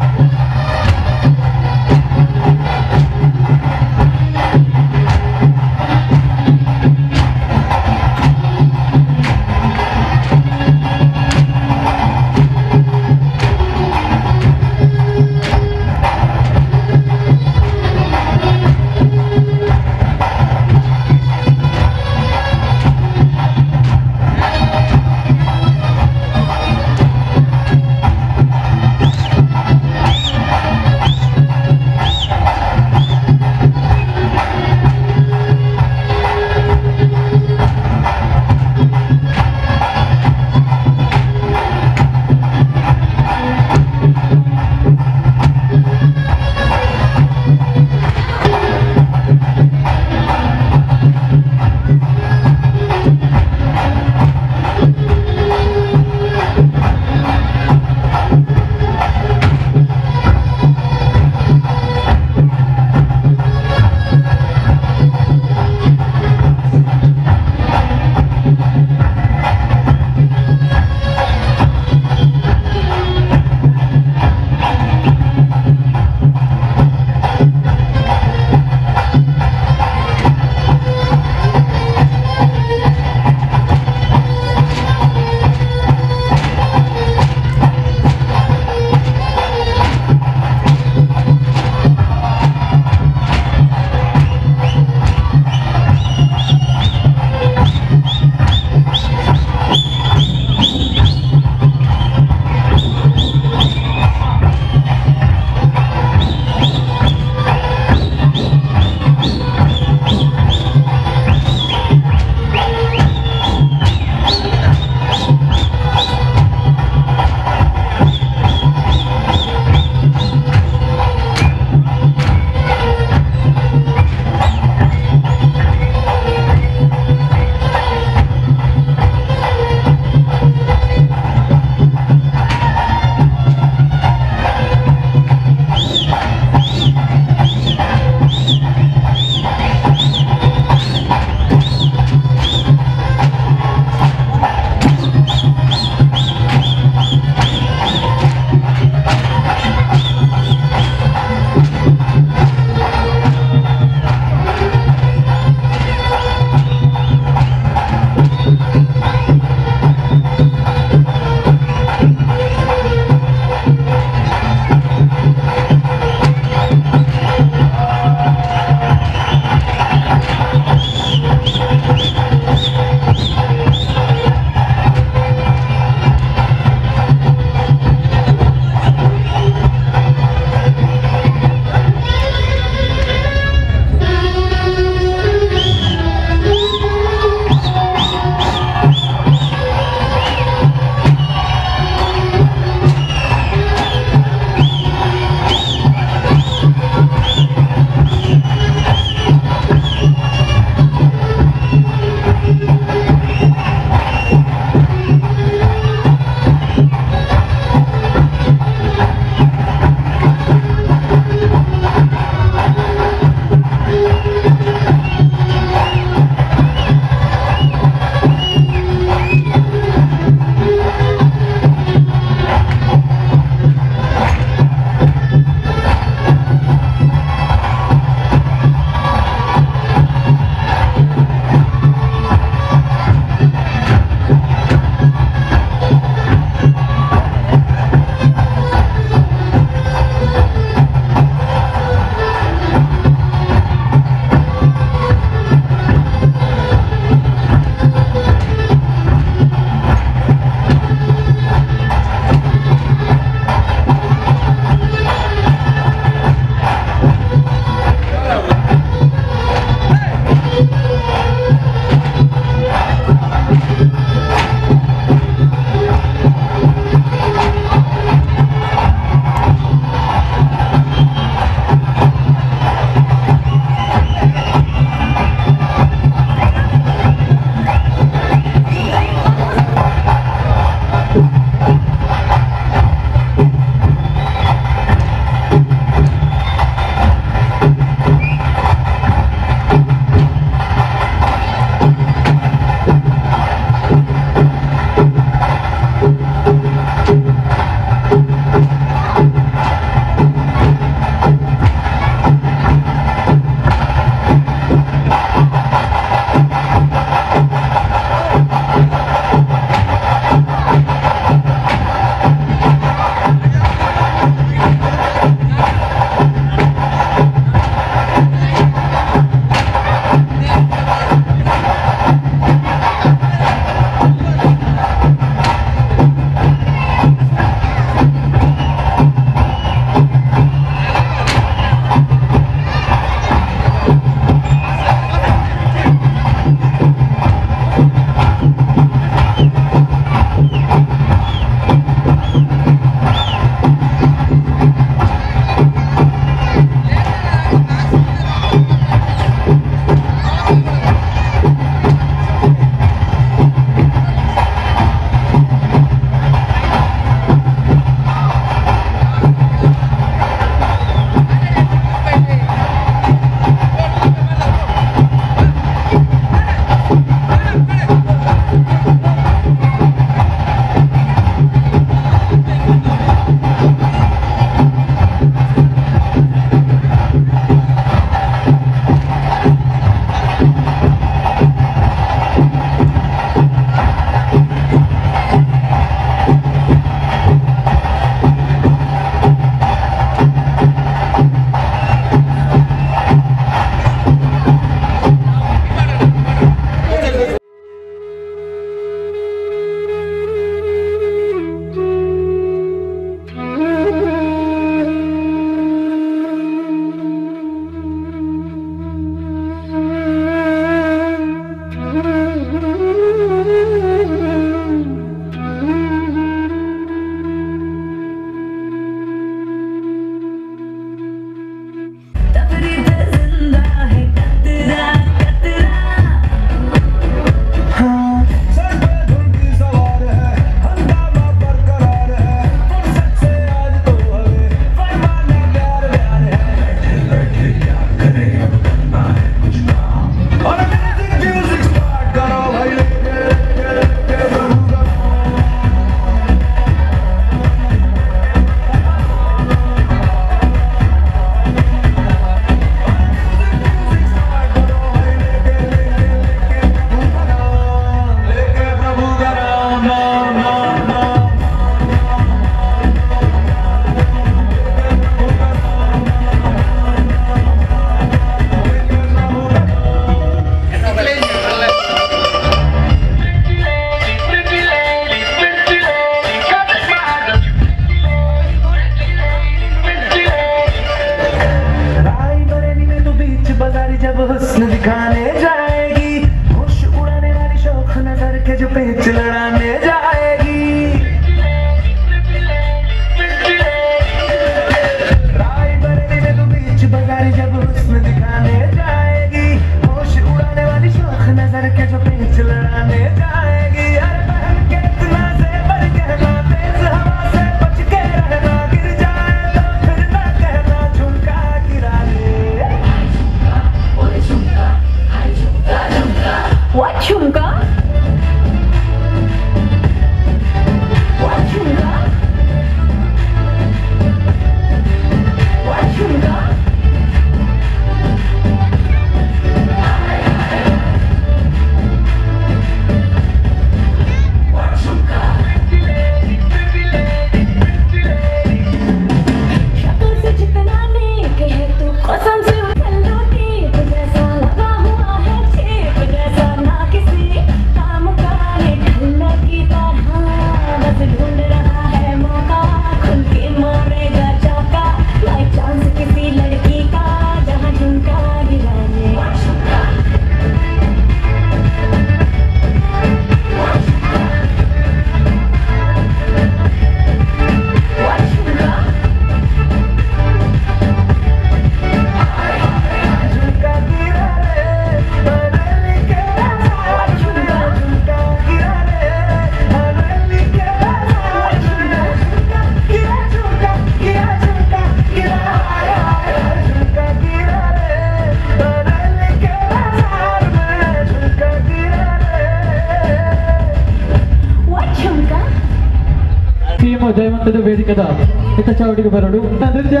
ಬಂದು ವೇದಿಕದ ಹಿತ ಚಾವಟಿಗೆ ಬರೋಡು ನೃತ್ಯ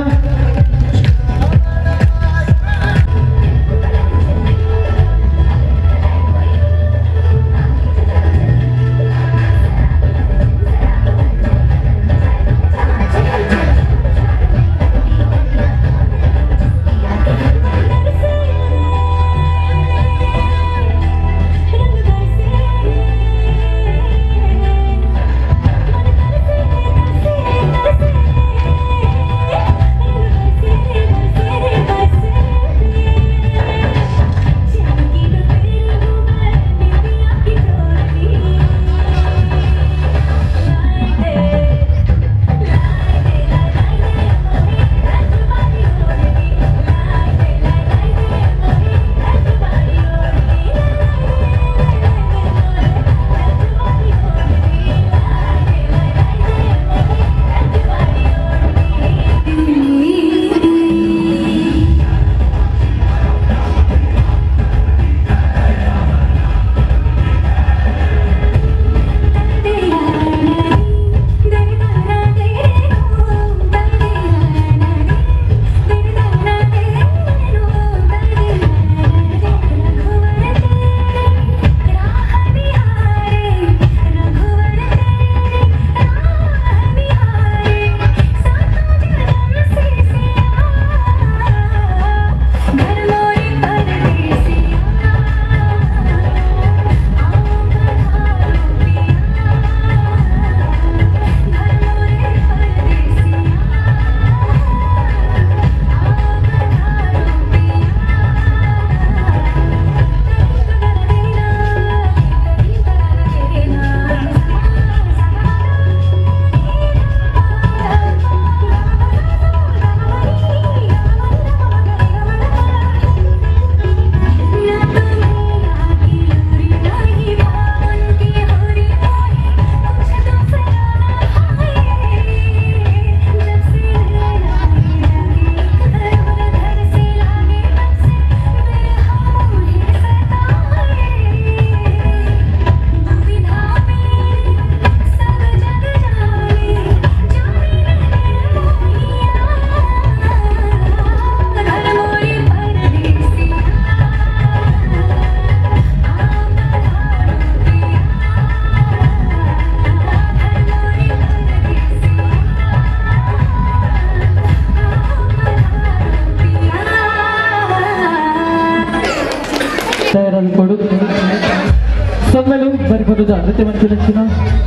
ತಯಾರಾಗಿ ಕೊಡು ಸೊಮ್ಮೆಲು ಬರಿಬರುದ ನೃತ್ಯ ಮಂಚು ನೆಚ್ಚಿನ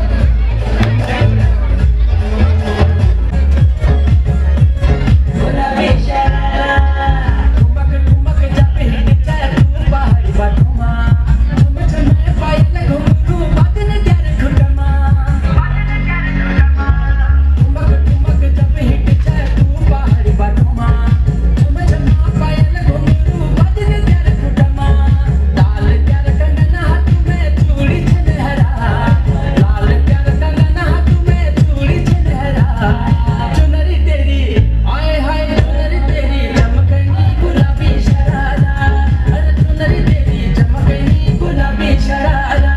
चुनरी तेरी आए हाय चुनरी तेरी चमकनी गुलाबी शरारा अरे चुनरी तेरी चमकनी गुलाबी शरारा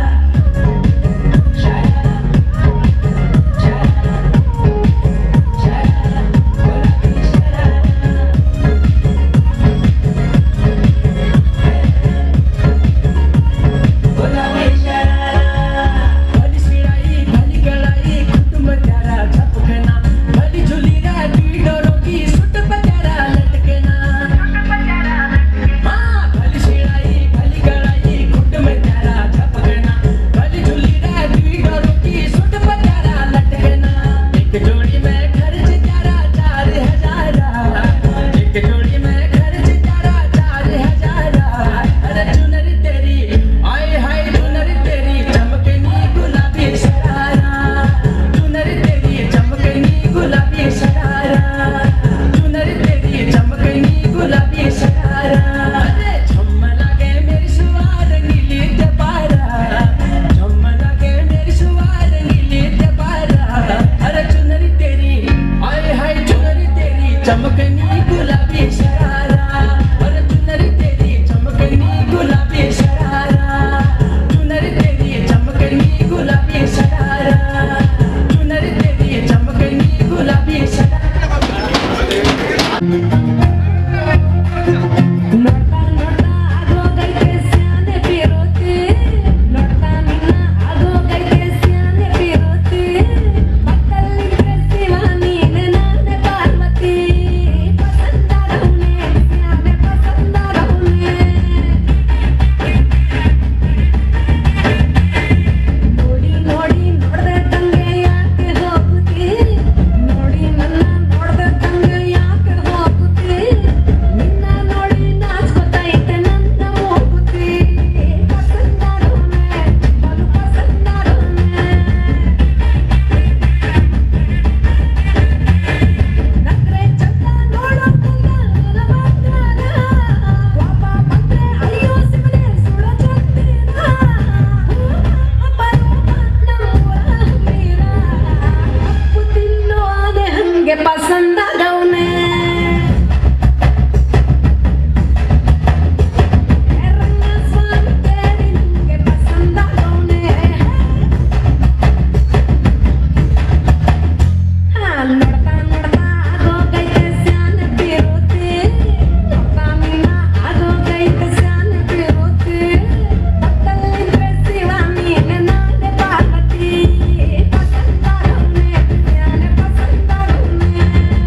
भली सिराई भली गलाई कुटुंब त्यारा छपकना भली झुलीरा डीडोरों की सुट पत्यारा लटकना हाँ भली सिराई भली गलाई कुटुंब त्यारा छपकना भली झुलीरा डीडोरों की सुट पत्यारा लटकना एक जोड़ी में खर्च त्यारा चार हजारा एक जोड़ी में खर्च त्यारा चार हजारा अरे चुनरी तेरी आए हाय चुनरी तेरी चमकनी गुलाबी शरारा चुनरी तेरी चमकनी गुलाबी शरारा चुनरी तेरी चमकनी गुलाबी शरारा अरे झुम लगे मेरी सुवार नीली दबारा झुम लगे मेरी सुवार नीली दबारा अरे चुनरी तेरी आए हाय चुनरी तेरी चमकनी गुलाबी शरारा अरे चुनरी तेरी चमकनी गुलाबी शरारा चुनरी तेरी चमकनी गुलाबी शरारा चुनरी तेरी चमकनी ನಡ್ತಾ ನಡ್ತಾ ಆಗೋಗೈತೆ ಸ್ಯಾನ ಬಿರೋತೆ ನಡ್ತಾ ಮೀನ ಆಗೋಗೈತೆ ಸ್ಯಾನ ಬಿರೋತೆ ತತ್ತಲ್ಲಿದ್ರೆ ಶಿವ ನೀನೆ ನಾನೇ ಪಾರ್ವತಿ ಪಸಂದಾರುನೆ ಸ್ಯಾನ ಪಸಂದಾರುನೆ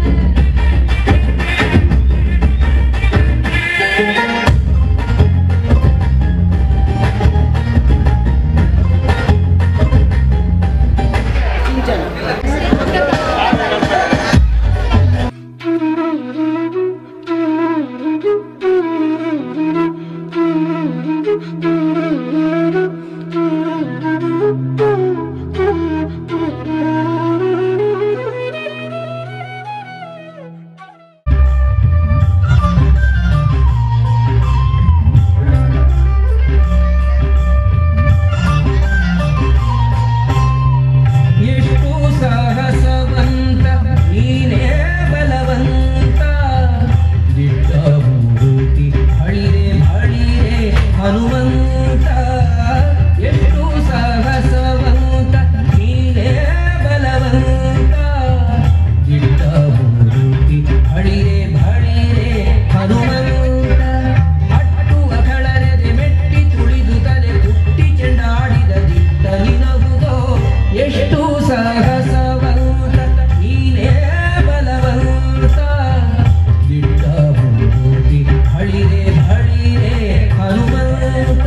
ಎಷ್ಟು ಸಾಹಸವಂತ ನೀನೇ ಬಲವಂತ ದಿಟ್ಟ ಮೂರ್ತಿ ಹಳಿರೆ ಹಳಿರೆ ಹನುಮಂತ ಎಷ್ಟು ಸಾಹಸವಂತ ನೀನೇ ಬಲವಂತ ದಿಟ್ಟ ಮೂರ್ತಿ ಹಳಿರೆ ಹಳಿರೆ ಹನುಮಂತ ಅಟ್ಟುವ ಕಳರೆದೆ ಮೆಟ್ಟಿ ತುಳಿದು ತಲೆ ಕುಟ್ಟಿ ಚೆಂಡಾಡಿದ ದಿಟ್ಟ ನಿನಗುದೋ ಎಷ್ಟು ಸಾಹಸವಂತ ನೀನೇ ಬಲವಂತ ದಿಟ್ಟ ಮೂರ್ತಿ ಹಳಿರೆ ಹಳಿರೆ ಹನುಮಂತ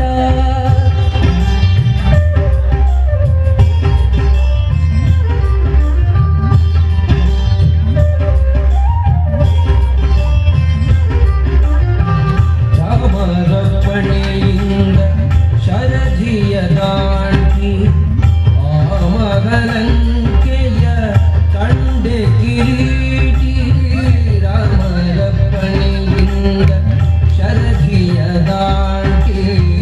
ಚಾಮರಪ್ಪಣೆಯಿಂದ ಶರಧಿಯ ದಾಟಿ ಆಮಗಲಂಕೆಯ ಕಂಡೆ ಕಿರೀಟಿ ರಾಮರಪ್ಪಣೆಯಿಂದ ಶರಧಿಯ ದಾಟಿ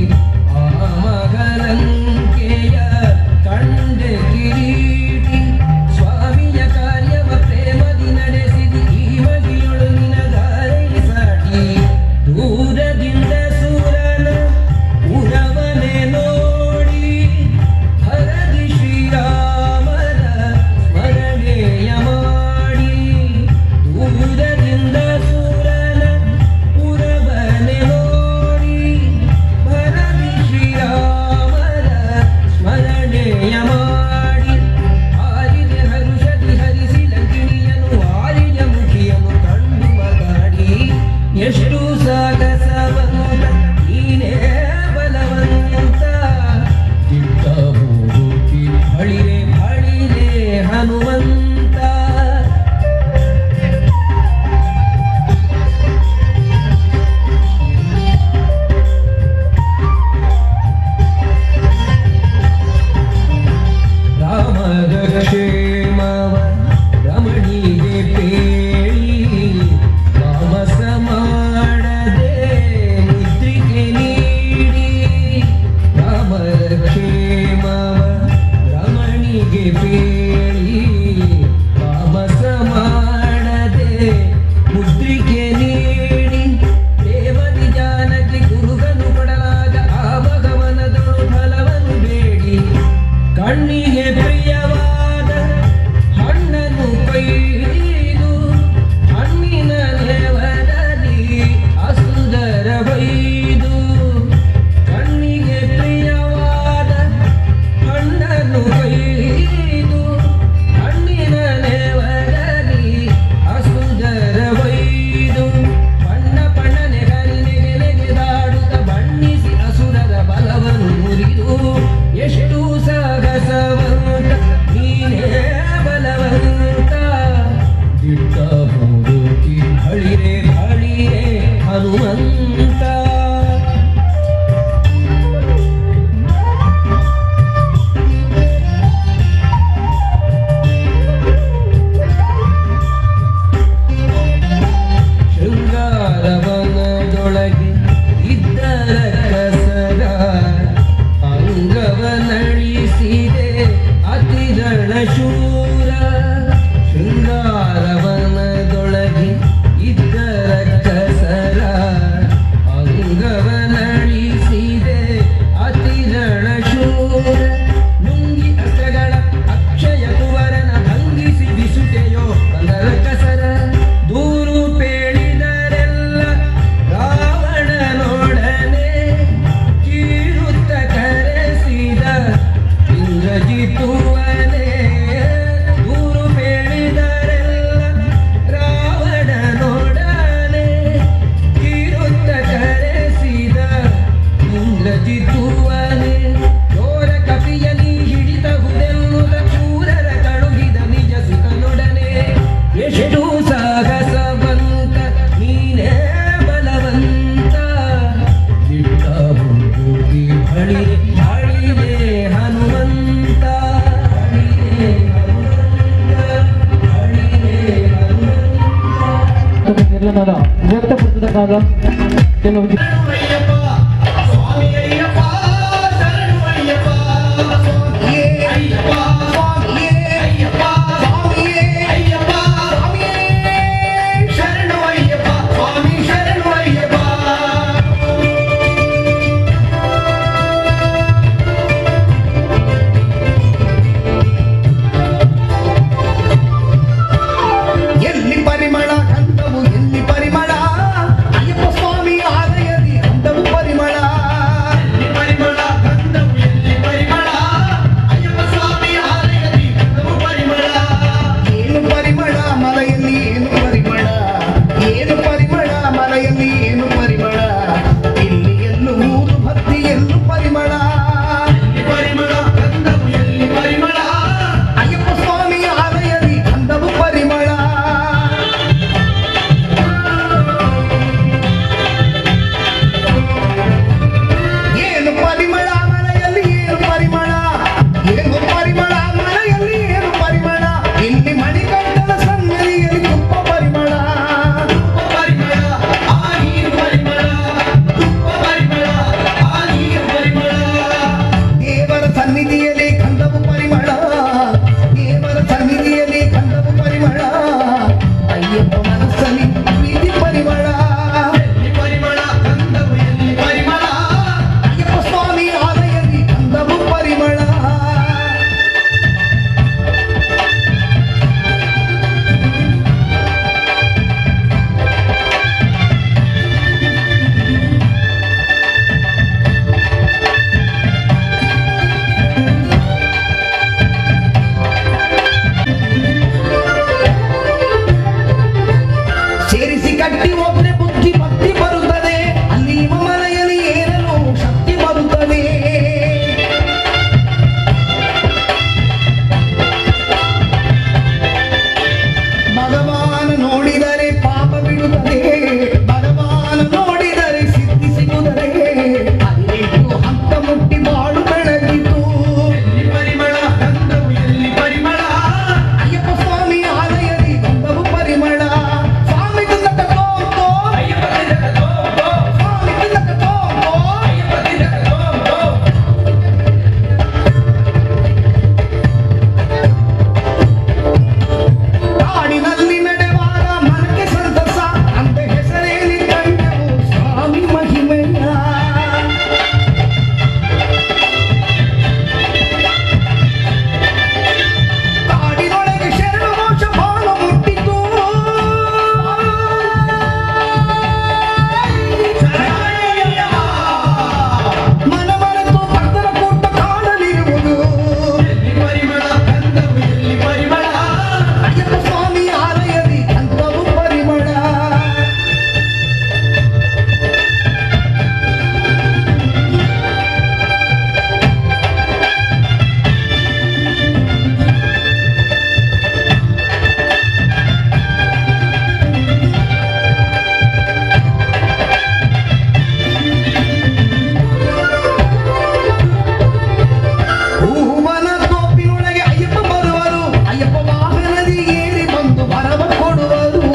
ಆಮಗಲಂಕೆಯ ಕಂಡೆ ಕಿರೀಟಿ ಸ್ವಾಮಿಯ ಕಾರ್ಯವ ಪ್ರೇಮದಿ ನಡೆಸಿದಿ ಈ ಬಗೆಯೊಳು ನಿನಗಾರೈ ಸಾಟಿ ದೂರದಿಂದ ಸೂರನ ಉರವನೆ ನೋಡಿ ಹರದಿ ಶ್ರೀರಾಮನ ಸ್ಮರಣೆಯ ಮಾಡಿ ದೂರದಿಂದ ಸೂರನ ಉರವನೆ ನೋಡಿ ಭರದಿ ಶ್ರೀರಾಮನ ಸ್ಮರಣೆಯ ಮಾಡಿ ಆರಿದ ಹರುಷದಿ ಹರಿಸಿ ಲಂಕಿಣಿಯನು ಆರಿಯ ಮುಖಿಯನು ಕಂಡು ಮಗಾಡಿ ಎಷ್ಟು ಸಾಗಸವಂತ ನೀನೇ ಬಲವಂತ ದಿಟ್ಟ ಮೂರುತಿ ಹಳಿರೆ ಹಳಿರೆ ಹನುಮಂತ ರಾಮದ ಕ್ಷೇಮವ ರಮಣಿಗೆ ಪೇಳಿ ತಾಮಸ ಮಾಡದೆ ಮುದ್ರಿಕೆ ನೀಡಿ ರಾಮದ ಕ್ಷೇಮವ ರಮಣಿಗೆ ಪೇಳಿ ತಾಮಸ ಮಾಡದೆ ಮುದ್ರಿಕೆ ನೀಡಿ ದೇವದಿ ಜಾನಕಿ ಗುರುಗನು ಕೊಡಲಾಗ ಆ ಭಗವನದೊಳು ಫಲವನ್ನು ಬೇಡಿ ಕಣ್ಣಿಗೆ ಪ್ರಿಯವಾದ ಹಣ್ಣನ್ನು ಕೊಯ್ದು ಹಣ್ಣಿನ ಲೇವದಲ್ಲಿ ಅಸುದರ ಬೈದು ಕಣ್ಣಿಗೆ ಪ್ರಿಯವಾದ ಹಣ್ಣನ್ನು ಕೊಯ್ದು ಹಣ್ಣಿನ ಲೇವದಲ್ಲಿ ಅಸುದರ ಬೈದು ಬಣ್ಣ ಬಣ್ಣನೆ ಕರಿನೆಗೆ ನೆಗೆದಾಡುತ್ತ ಬಣ್ಣಿಸಿ ಅಸುರರ ಬಲವನ್ನು ಮುರಿದು ಎಷ್ಟು ಸಾಗಸವಂತ ನೀನೇ ಬಲವಂತ ದಿಟ್ಟ ಮೂರುತಿ ಹಳಿರೆ ಹಳಿರೆ ಹನುಮಂತ ಶೃಂಗಾರವನದೊಳಗೆ ಇದ್ದರ ಕಸರ ಅಂಗವನಳಿಸಿದೆ ಅತಿರಣ ಶೂರ ಶೃಂಗಾರವನದೊಳಗೆ ಇದ್ದರ ಕಸರ ಅಭಿಮಾನದ ವ್ಯಕ್ತಪಡಿಸಿದ ಕಾಲ ಕೆಲವು ಗಿ- ಎಲ್ಲಿ ಪರಿಮಳ ಗಂಧವು ಎಲ್ಲಿ ಪರಿಮಳ ಅಯ್ಯಪ್ಪ ಸ್ವಾಮಿ ಆಲಯದಿ ಗಂಧವು ಪರಿಮಳ ಪರಿಮಳ ಗಂಧವು ಎಲ್ಲಿ ಪರಿಮಳ ಅಯ್ಯಪ್ಪ ಸ್ವಾಮಿ ಆಲಯದಿ ಗಂಧವು ಪರಿಮಳ ಏನು ಪರಿಮಳ ಮಲೆಯಲ್ಲಿ ಏನು ಪರಿಮಳ ಏನು ಪರಿಮಳ ಮಲೆಯಲ್ಲಿ ಏನು ಪರಿಮಳ ಇಲ್ಲಿ ಎಲ್ಲೂ ಊರು ಭಕ್ತಿ ಎಲ್ಲೂ ಪರಿಮಳ ಪರಿಮಳ ಗಂಧವು ಎಲ್ಲಿ ಪರಿಮಳ ಅಯ್ಯಪ್ಪ ಸ್ವಾಮಿ ಆಲಯದಿ ಗಂಧವು ಪರಿಮಳ ಏನು ಪರಿಮಳ ಮನೆಯಲ್ಲಿ ಏನು ಪರಿಮಳ ಏನು ಪರಿಮಳ ಮನೆಯಲ್ಲಿ ಏನು ಪರಿಮಳ ಇಲ್ಲಿ ಮಣಿಕಂಠನ ಸನ್ನಿಧಿಯಲ್ಲಿ ತುಪ್ಪ ಪರಿಮಳ ಪರಿಮಳ ಆ ನೀರು ಪರಿಮಳ ತುಪ್ಪ ಪರಿಮಳ ಆ ನೀರು ಪರಿಮಳ ದೇವರ ಸನ್ನಿಧಿಯಲ್ಲಿ ಗಂಧವು ಪರಿಮಳ ದೇವರ ಸನ್ನಿಧಿಯಲ್ಲಿ ಗಂಧವು ಪರಿಮಳ ಅಯ್ಯಪ್ಪ ಮನಸ್ಸಲ್ಲಿ ಪ್ರೀತಿ ಪರಿಮಳ ಪರಿಮಳ ಗಂಧವು ಎಲ್ಲಿ ಪರಿಮಳ ಅಯ್ಯಪ್ಪ ಸ್ವಾಮಿ ಆಲಯದಲ್ಲಿ ಗಂಧವು ಪರಿಮಳ ಸೇರಿಸಿ ಕಟ್ಟಿ ಹೋದರೆ ಬುದ್ಧಿ ಭಕ್ತಿ ಬರುತ್ತದೆ ಅಲ್ಲಿ ಮನೆಯಲ್ಲಿ ಏರಲು ಶಕ್ತಿ ಬರುತ್ತದೆ ಭಗವಾನ ನೋಡಿದರೆ ಪಾಪ ಬಿಡುತ್ತದೆ ಭಗವಾನ ನೋಡಿದರೆ ಸಿದ್ಧಿ ಸಿಗುತ್ತದೆ ಅಲ್ಲಿಟ್ಟು ಹಂತ ಮುಟ್ಟಿ ಬಾಳು ಬೆಳಗಿತು ಎಲ್ಲಿ ಪರಿಮಳ ಗಂಧವು ಎಲ್ಲಿ ಪರಿಮಳ ಅಯ್ಯಪ್ಪ ಸ್ವಾಮಿ ಆಲಯದಿ ಗಂಧವು ಪರಿಮಳ ಸ್ವಾಮಿ ತಿನ್ನಕ ತೋಂತೋ ಅಯ್ಯಪ್ಪ ತಿನ್ನಕ ತೋಂತೋ ಸ್ವಾಮಿ ತಿನ್ನಕ ತೋಂತೋ ಅಯ್ಯಪ್ಪ ತಿನ್ನಕ ತೋಂತೋ ಕಾಡಿನಲ್ಲಿ ನಡೆವಾರ ಮನಕ್ಕೆ ಸಂತಸ ಅಂತ ಹೆಸರೇಲಿ ಕಂಡೆವು ಸ್ವಾಮಿ ಮಹಿಮೆಯ ಕಾಡಿನೊಳಗೆ ಶರಣ ಮೋಕ್ಷ ಬಾಣ ಮುಟ್ಟಿತು ಮನ ಮರೆತು ಭಕ್ತರ ಕೂಟ ಕಾಡಲಿರುವುದು ಪರಿಮಳ ಗಂಧವು ಎಲ್ಲಿ ಪರಿಮಳ ಅಯ್ಯಪ್ಪ ಸ್ವಾಮಿ ಆಲಯದಿ ಗಂಧವು ಪರಿಮಳ ಹೂವನ ತೋಪಿನೊಳಗೆ ಅಯ್ಯಪ್ಪ ಬರುವರು ಅಯ್ಯಪ್ಪ ವಾಹನದಿ ಏರಿ ಬಂದು ಬರವ ಕೊಡುವರು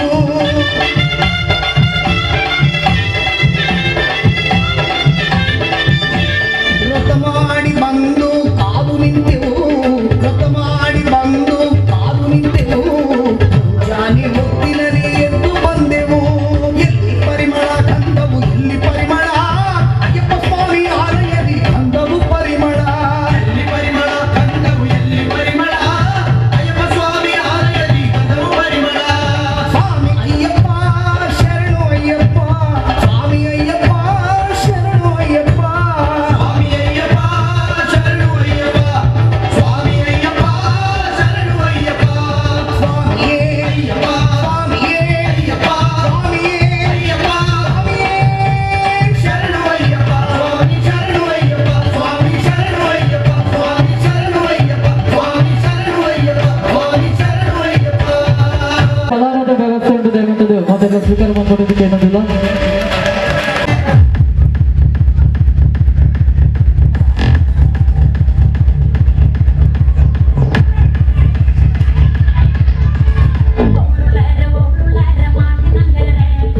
ವ್ರತ ಮಾಡಿ ಬಂದು ಕಾದು ನಿಂತೆವು ವ್ರತ ಮಾಡಿ ಬಂದು ಕಾದು ನಿಂತೆವು ಜಾನಿ ಹೊತ್ತಿನಲ್ಲಿ ಎದ್ದು ಬಂದೆವು ಎಲ್ಲಿ ಪರಿಮಳ ಗಂಧವು ಎಲ್ಲಿ ಪರಿಮಳ ಅಯ್ಯಪ್ಪ ಸ್ವಾಮಿ ಆಲಯದಿ ಗಂಧವು ಪರಿಮಳ ಎಲ್ಲಿ ಪರಿಮಳ ಗಂಧವು ಎಲ್ಲಿ ಪರಿಮಳ ಅಯ್ಯಪ್ಪ ಸ್ವಾಮಿ ಆಲಯದಿ ಗಂಧವು ಪರಿಮಳ ಸ್ವಾಮಿ ಅಯ್ಯಪ್ಪ ಶರಣು ಅಯ್ಯಪ್ಪ ಸ್ವಾಮಿ ಅಯ್ಯಪ್ಪ ಶರಣು ಅಯ್ಯಪ್ಪ ಸ್ವಾಮಿ ಅಯ್ಯಪ್ಪ ಶರಣು ಅಯ್ಯಪ್ಪ ಸ್ವಾಮಿ ಅಯ್ಯಪ್ಪ ಶರಣು ಅಯ್ಯಪ್ಪ ಸ್ವಾಮಿಯೇ ಅಯ್ಯಪ್ಪ ಸ್ವಾಮಿಯೇ ಅಯ್ಯಪ್ಪ ಸ್ವಾಮಿಯೇ ಅಯ್ಯಪ್ಪ ಸ್ವಾಮಿಯೇ ಶರಣು ಅಯ್ಯಪ್ಪ ಸ್ವಾಮಿ ಶರಣು ಅಯ್ಯಪ್ಪ ಸ್ವಾಮಿ ಶರಣು ಅಯ್ಯಪ್ಪ ಸ್ವಾಮಿ ಶರಣು ಅಯ್ಯಪ್ಪ ಸ್ವಾಮಿ ಶರಣು ಅಯ್ಯಪ್ಪ ಸ್ವಾಮಿ ಶರಣು ಅಯ್ಯಪ್ಪ ಪಲಾರದ ವ್ಯವಸ್ಥೆ ಉಂಟು ದಯವಿಟ್ಟು ಮೊದಲ ಸ್ವೀಕಾರ ಮಾಡ್ಕೊಡೋದಕ್ಕೆ ಏನದಿಲ್ಲ ಒಬ್ರುಲಾರ ಒಬ್ರುಲಾರ ಮಾತಿನಂಗರೆ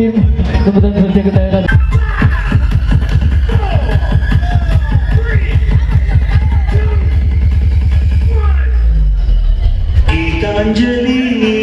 ಟೀಮ್ ದುರ್ಗದ ನೃತ್ಯಕ್ಕೆ ತಯಾರಾದ ಗೀತಾಂಜಲಿ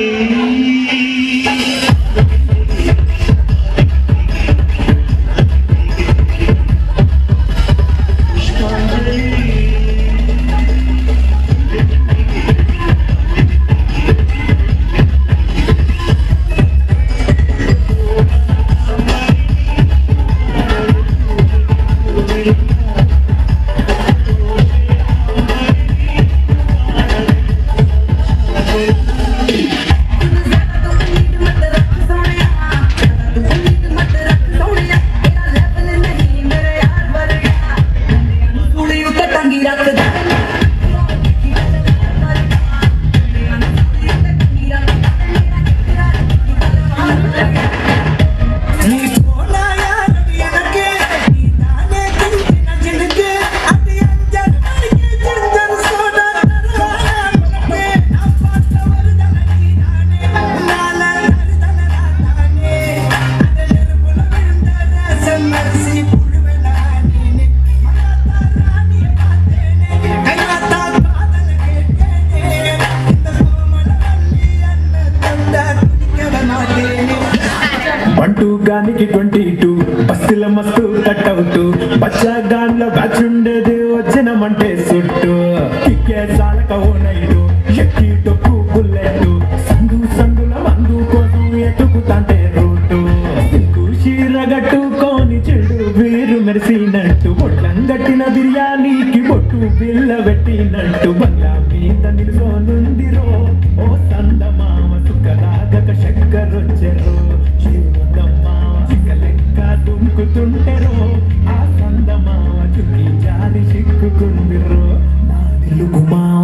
బంటు గానికి ట్వంటీ టూ బస్సుల మస్తు కట్అవుట్ బచ్చా గాన్ల బ్యాచ్ ఉండేది వచ్చినమంటే సుట్టు కిక్కే సాలక ఓ నైటు ఎక్కి టొక్కు బుల్లెట్ సందు సందుల మందు కోసం ఎతుకుతాంటే రూటు సిగ్గు చీర గట్టుకొని చెడు వీరు మెరిసినట్టు బొట్లం గట్టిన బిర్యానీకి బొట్టు బిల్ల పెట్టినట్టు బంగ్లా మీద నిలుసోనుందిరో ఓ సందమామ సుఖదాగక చక్కరొచ్చెరో జీవదమ్మావ చిక్కలెక్క దుంకుతుంటెరో ఆ సందమావ చుక్కి జాలి చిక్కుకుందిరో నా తెలుగు మావ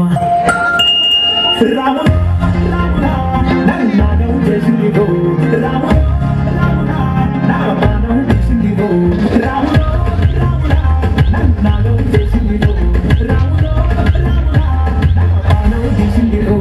రామ రామ నాగం చేసింది రో రామ రామ నాగమానం చేసింది రో రామ రామ నాగం చేసింది రో రామ రామ నాగమానం చేసింది రో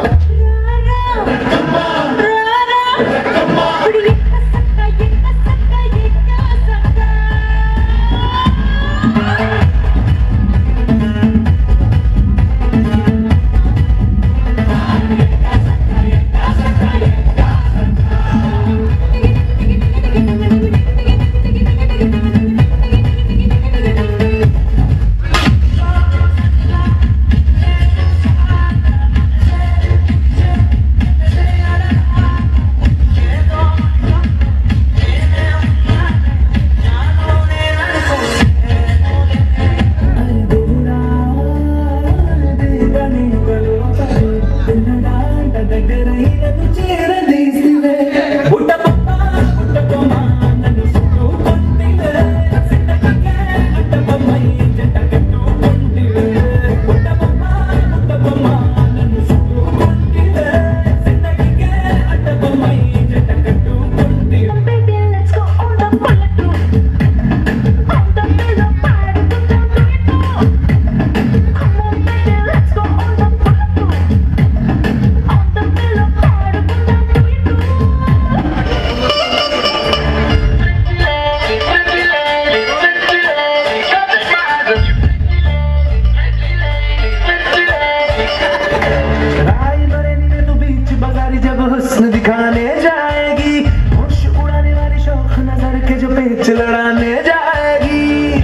राय बरेली में तो बीच बाजारी जब हुस्न दिखाने जाएगी होश उड़ाने वाली शौक नजर के जो पेच लड़ाने जाएगी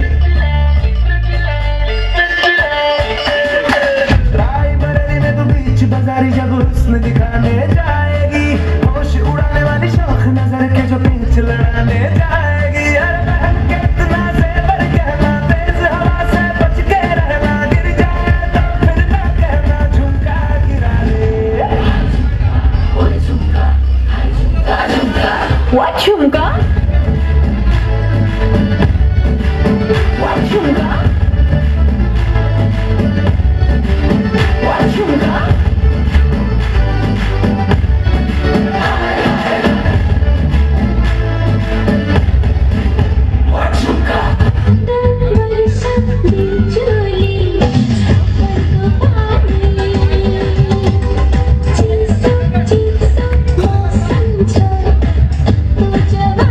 राय बरेली में तो बीच बाजारी जब हुस्न दिखाने जाएगी होश उड़ाने वाली शौक नजर के जो पेच लड़ाने जाएगी अरे बहन के इतना से बढ़ कहना तेज हवा से बच के रहना गिर जाए तो फिर ना कहना झुमका गिरा ले What chunga? What chunga? What chunga? जब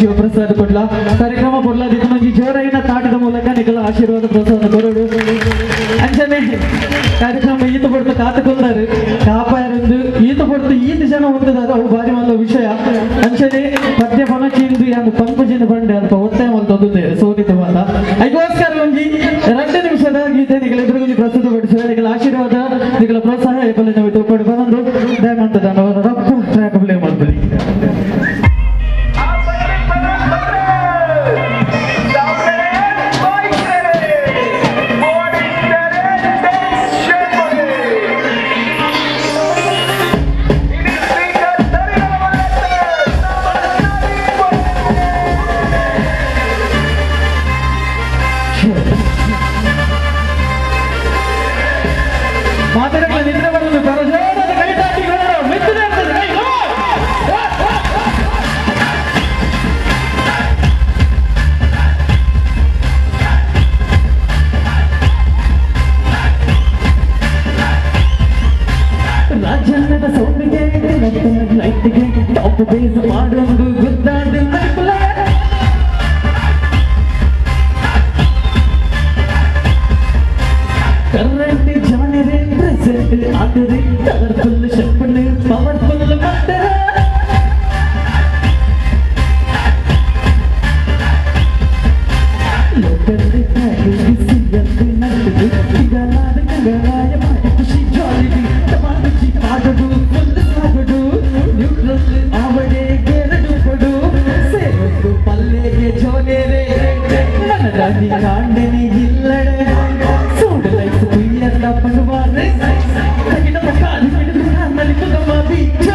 ಶಿವಪ್ರಸಾದ್ ಕೊಡ್ಲ ಕಾರ್ಯಕ್ರಮ ಕೊಡ್ಲಾದಿತ್ತು ನಂಗೆ ಜೋರೈನ ತಾಟದ ಮೂಲಕ ನಿಖಲ ಆಶೀರ್ವಾದ ಪ್ರೋತ್ಸಾಹ ಕೊರಡು ಅಂಚನೆ ಕಾರ್ಯಕ್ರಮ ಈತ ಪಡ್ತು ಕಾತುಕೊಂಡಾರು ಕಾಪಾಯರಂದು ಈತ ಪಡ್ತು ಈತ ಜನ ಹೊಂದಿದಾರ ಅವು ಬಾರಿ ಮಲ್ಲ ವಿಷಯ ಅಂಚನೆ ಪದ್ಯ ಪಣಚಿಂದು ಯಾನು ಪಂಪುಜಿನ ಬಂಡೆ ಅಲ್ಪ ಒತ್ತಾಯ ಒಂದು ಸೋನಿತವಾದ ಅದಕ್ಕೋಸ್ಕರ ಒಂಜಿ ಎರಡು ನಿಮಿಷದ ಗೀತೆ ನಿಗಳ ಎದುರುಗುಲಿ ಪ್ರಸ್ತುತಪಡಿಸುವ ನಿಗಳ ಆಶೀರ್ವಾದ ನಿಗಳ ಪ್ರೋತ್ಸಾಹ ಏಪಲ್ಲಿ ನಾವು ತಿಳ್ಕೊಂಡು ಬಂದು ದಯಮಾಡ್ತದೆ ಅವರ ರೊಕ್ಕ ಟ್ರ್ಯಾಕ್ ಪ್ಲೇ ಮಾಡ್ತೀವಿ ಮಾತರಗಳ ನಿದ್ರೆ ಬರುವುದು ಕರಜೋರದ ಕೈತಾಟಿಗಳು ಮಿತ್ರ ಇರ್ತದೆ ಕೈ ಗೋ! ರಾಜಣ್ಣದ ಸೌಂಡಿಗೆ ಲೈಟ್ಗೆ ಟಾಪ್ ಬೇಸ್ ಮಾಡೋದು ಗುದ್ದಾಡಿ ಮೈಪುಲೆ ಕರೆಂಟ್ ಜಾನರೆ ಪ್ರೆಸೆಂಟ್ ಆದರೆ ಕಲರ್ಫುಲ್ ಶಪ್ಪನೆ ಪವರ್ಫುಲ್ ಮತ್ತೆ ಲೋಕಲ್ಲಿ ಪ್ಯಾಕೇಜ್ ಸಿಗಂತೆ ನಟ್ಟಿಗೆ ಸಿಗಲಾದ ಕಗಲಾಯ ಮಾಡಿ ಖುಷಿ ಜಾಲಿಗೆ ತಮಾಷೆ ಕಾಗದು ಫುಲ್ ಸಾಗಡು ನ್ಯೂಟ್ರಲ್ ಆವಡೆ ಗೆರಡು ಕೊಡು ಸೇವತ್ತು ಪಲ್ಲೆಗೆ ಜೋನೆರೆ ಮನದಾಗಿ ಕಾಂಡನೆ ಇಲ್ಲಡೆ ಸೂಡು ಲೈಫ್ ಕುಯ್ಯಲ್ಲ ಪಡುವಾರೆ ಕಗಿನ ಕಾಲು ಹಿಡಿದು ನನ್ನಲ್ಲಿ ಕುದಮ ಬೀಚ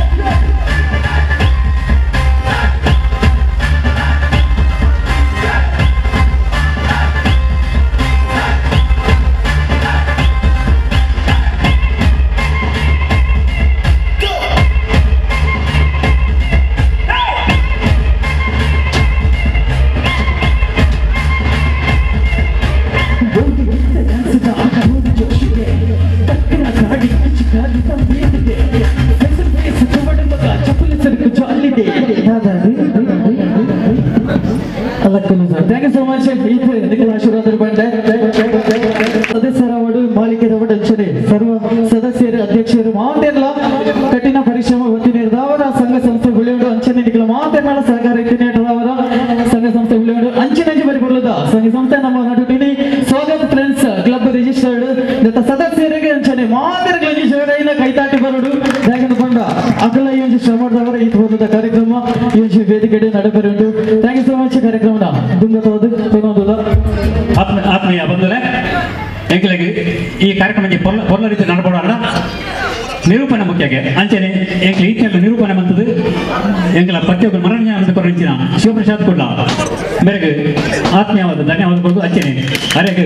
ಥ್ಯಾಂಕ್ ಯು ಸೋ ಮಚ್ ನಿಖಿಲ ಆಶೀರ್ವಾದ ಬಂಡೆ ಸದಸ್ಯರ ಒಡು ಮಾಲೀಕರ ಒಡು ಅಂಚನೆ ಸರ್ವ ಸದಸ್ಯರು ಅಧ್ಯಕ್ಷರು ಮಾತೆಲ್ಲ ಕಠಿಣ ಪರಿಶ್ರಮ ಒತ್ತಿ ನಿರ್ಧಾವರ ಸಂಘ ಸಂಸ್ಥೆ ಬೆಳೆಯೋಡು ಅಂಚನೆ ನಿಖಿಲ ಮಾತೆಲ್ಲ ಸಹಕಾರ ಇದ್ದೀನಿ ಅವರ ಸಂಘ ಸಂಸ್ಥೆ ಬೆಳೆಯೋಡು ಅಂಚಿನಂಚಿ ಬರಿಕೊಳ್ಳದ ಸಂಘ ಸಂಸ್ಥೆ ನಮ್ಮ ನಡುವಿನ ಸ್ವಾಗತ ಫ್ರೆಂಡ್ಸ್ ಕ್ಲಬ್ ರಿಜಿಸ್ಟರ್ಡ್ ಜೊತೆ ಸದಸ್ಯರಿಗೆ ಅಂಚನೆ ಮಾದರಿಗಳಲ್ಲಿ ಜೋರೈನ ಕೈತಾಟಿ ಬರೋಡು ದಾಗನ ಬಂದ ಅಕಲ ಈ ಒಂದು ಶ್ರಮದವರ ಈ ಹೋದ ಕಾರ್ಯಕ್ರಮ ಈ ಒಂದು ವೇದಿಕೆ ನಡೆಬರುಂಟು ಥ್ಯಾಂಕ್ ಯು ಸೋ ಮಚ್ ಕಾರ್ಯಕ್ರಮದ ದುಂಗತವಾದ ತೊನ್ನೋದಿಲ್ಲ ಆತ್ಮ ಆತ್ಮೀಯ ಬಂಧುಗಳೇ ಎಂಕಲಿಗೆ ಈ ಕಾರ್ಯಕ್ರಮಕ್ಕೆ ಪೊರ್ಲ ಪೊರ್ಲ ರೀತಿ ನಡಬೋಡಲ್ಲ ನಿರೂಪಣೆ ಮುಖ್ಯಗೆ ಅಂಚನೆ ಎಂಕಲ ಈಚೆಲ್ಲ ನಿರೂಪಣೆ ಬಂತದ್ದು ಎಂಕಲ ಪ್ರತಿಯೊಬ್ಬರು ಮರಣೀಯ ಅಂತ ಕೊರಂಚಿನ ಶಿವಪ್ರಸಾದ್ ಕೊಡ್ಲ ಮೇರೆಗೆ ಆತ್ಮೀಯವಾದ ಧನ್ಯವಾದ ಕೊಡೋದು ಅಂಚನೆ ಅರೆಗೆ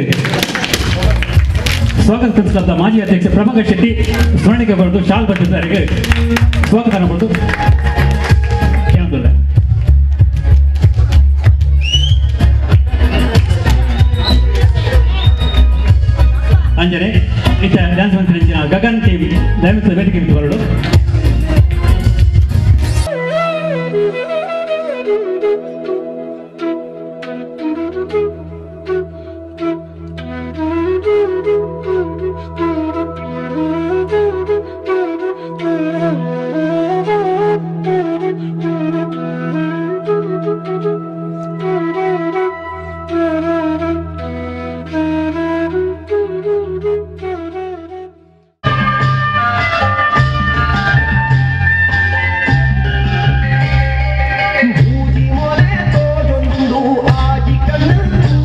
ಸ್ವಾಗತ ಸಂಸ್ಥಾದ ಮಾಜಿ ಅಧ್ಯಕ್ಷ ಪ್ರಭಾಕರ್ ಶೆಟ್ಟಿ ಸ್ಮರಣಿಕೆ ಬರೆದು ಶಾಲ್ ಬಟ್ಟಿದ್ದವರಿಗೆ ಸ್ವಾಗತ ಕೊಡೋದು ಕೇಂದ್ರ ಅಂಜನೆ ಇತ್ತ ಡ್ಯಾನ್ಸ್ ಮಂತ್ರಿ ಗಗನ್ ಟೀಮ್ ದಯವಿಟ್ಟು ವೇದಿಕೆ ಬಿಟ್ಟು ಹೊರಡು ಬೂದಿ ಮೊರೆ ತೋಜೊಂದು ಆಗಿ ಕಣ್ಣು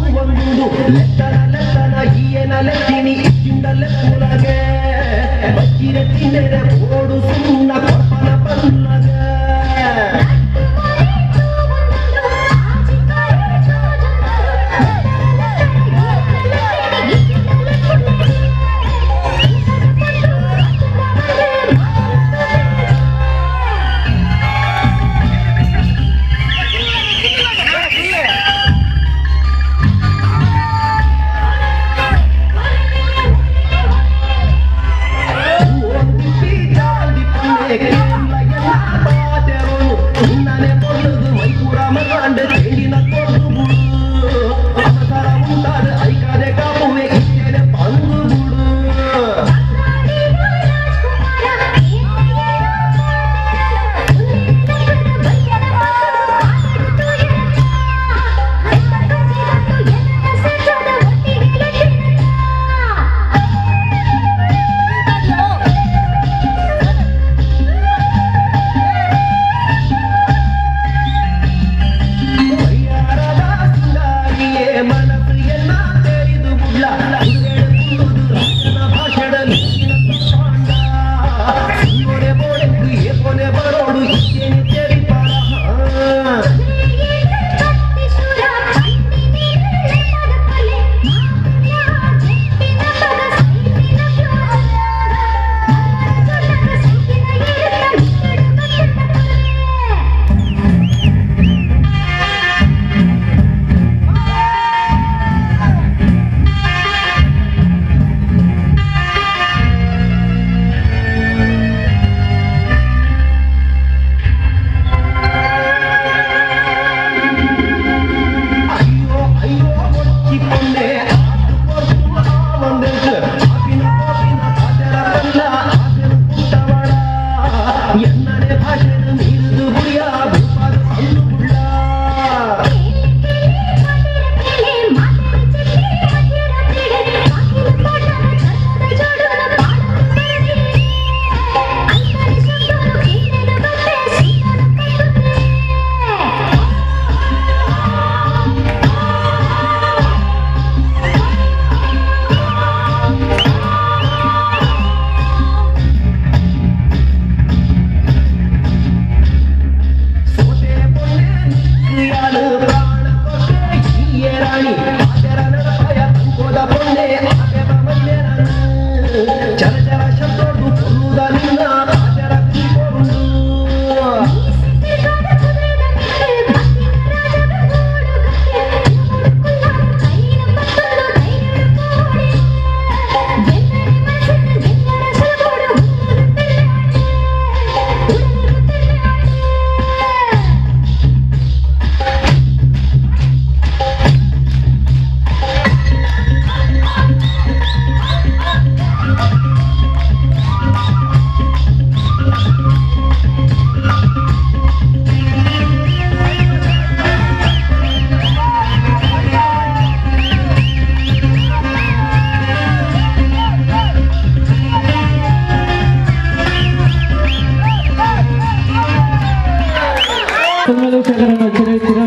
ಪ್ರೇಕ್ಷಕರನ್ನು ಚಿರ ಚಿರ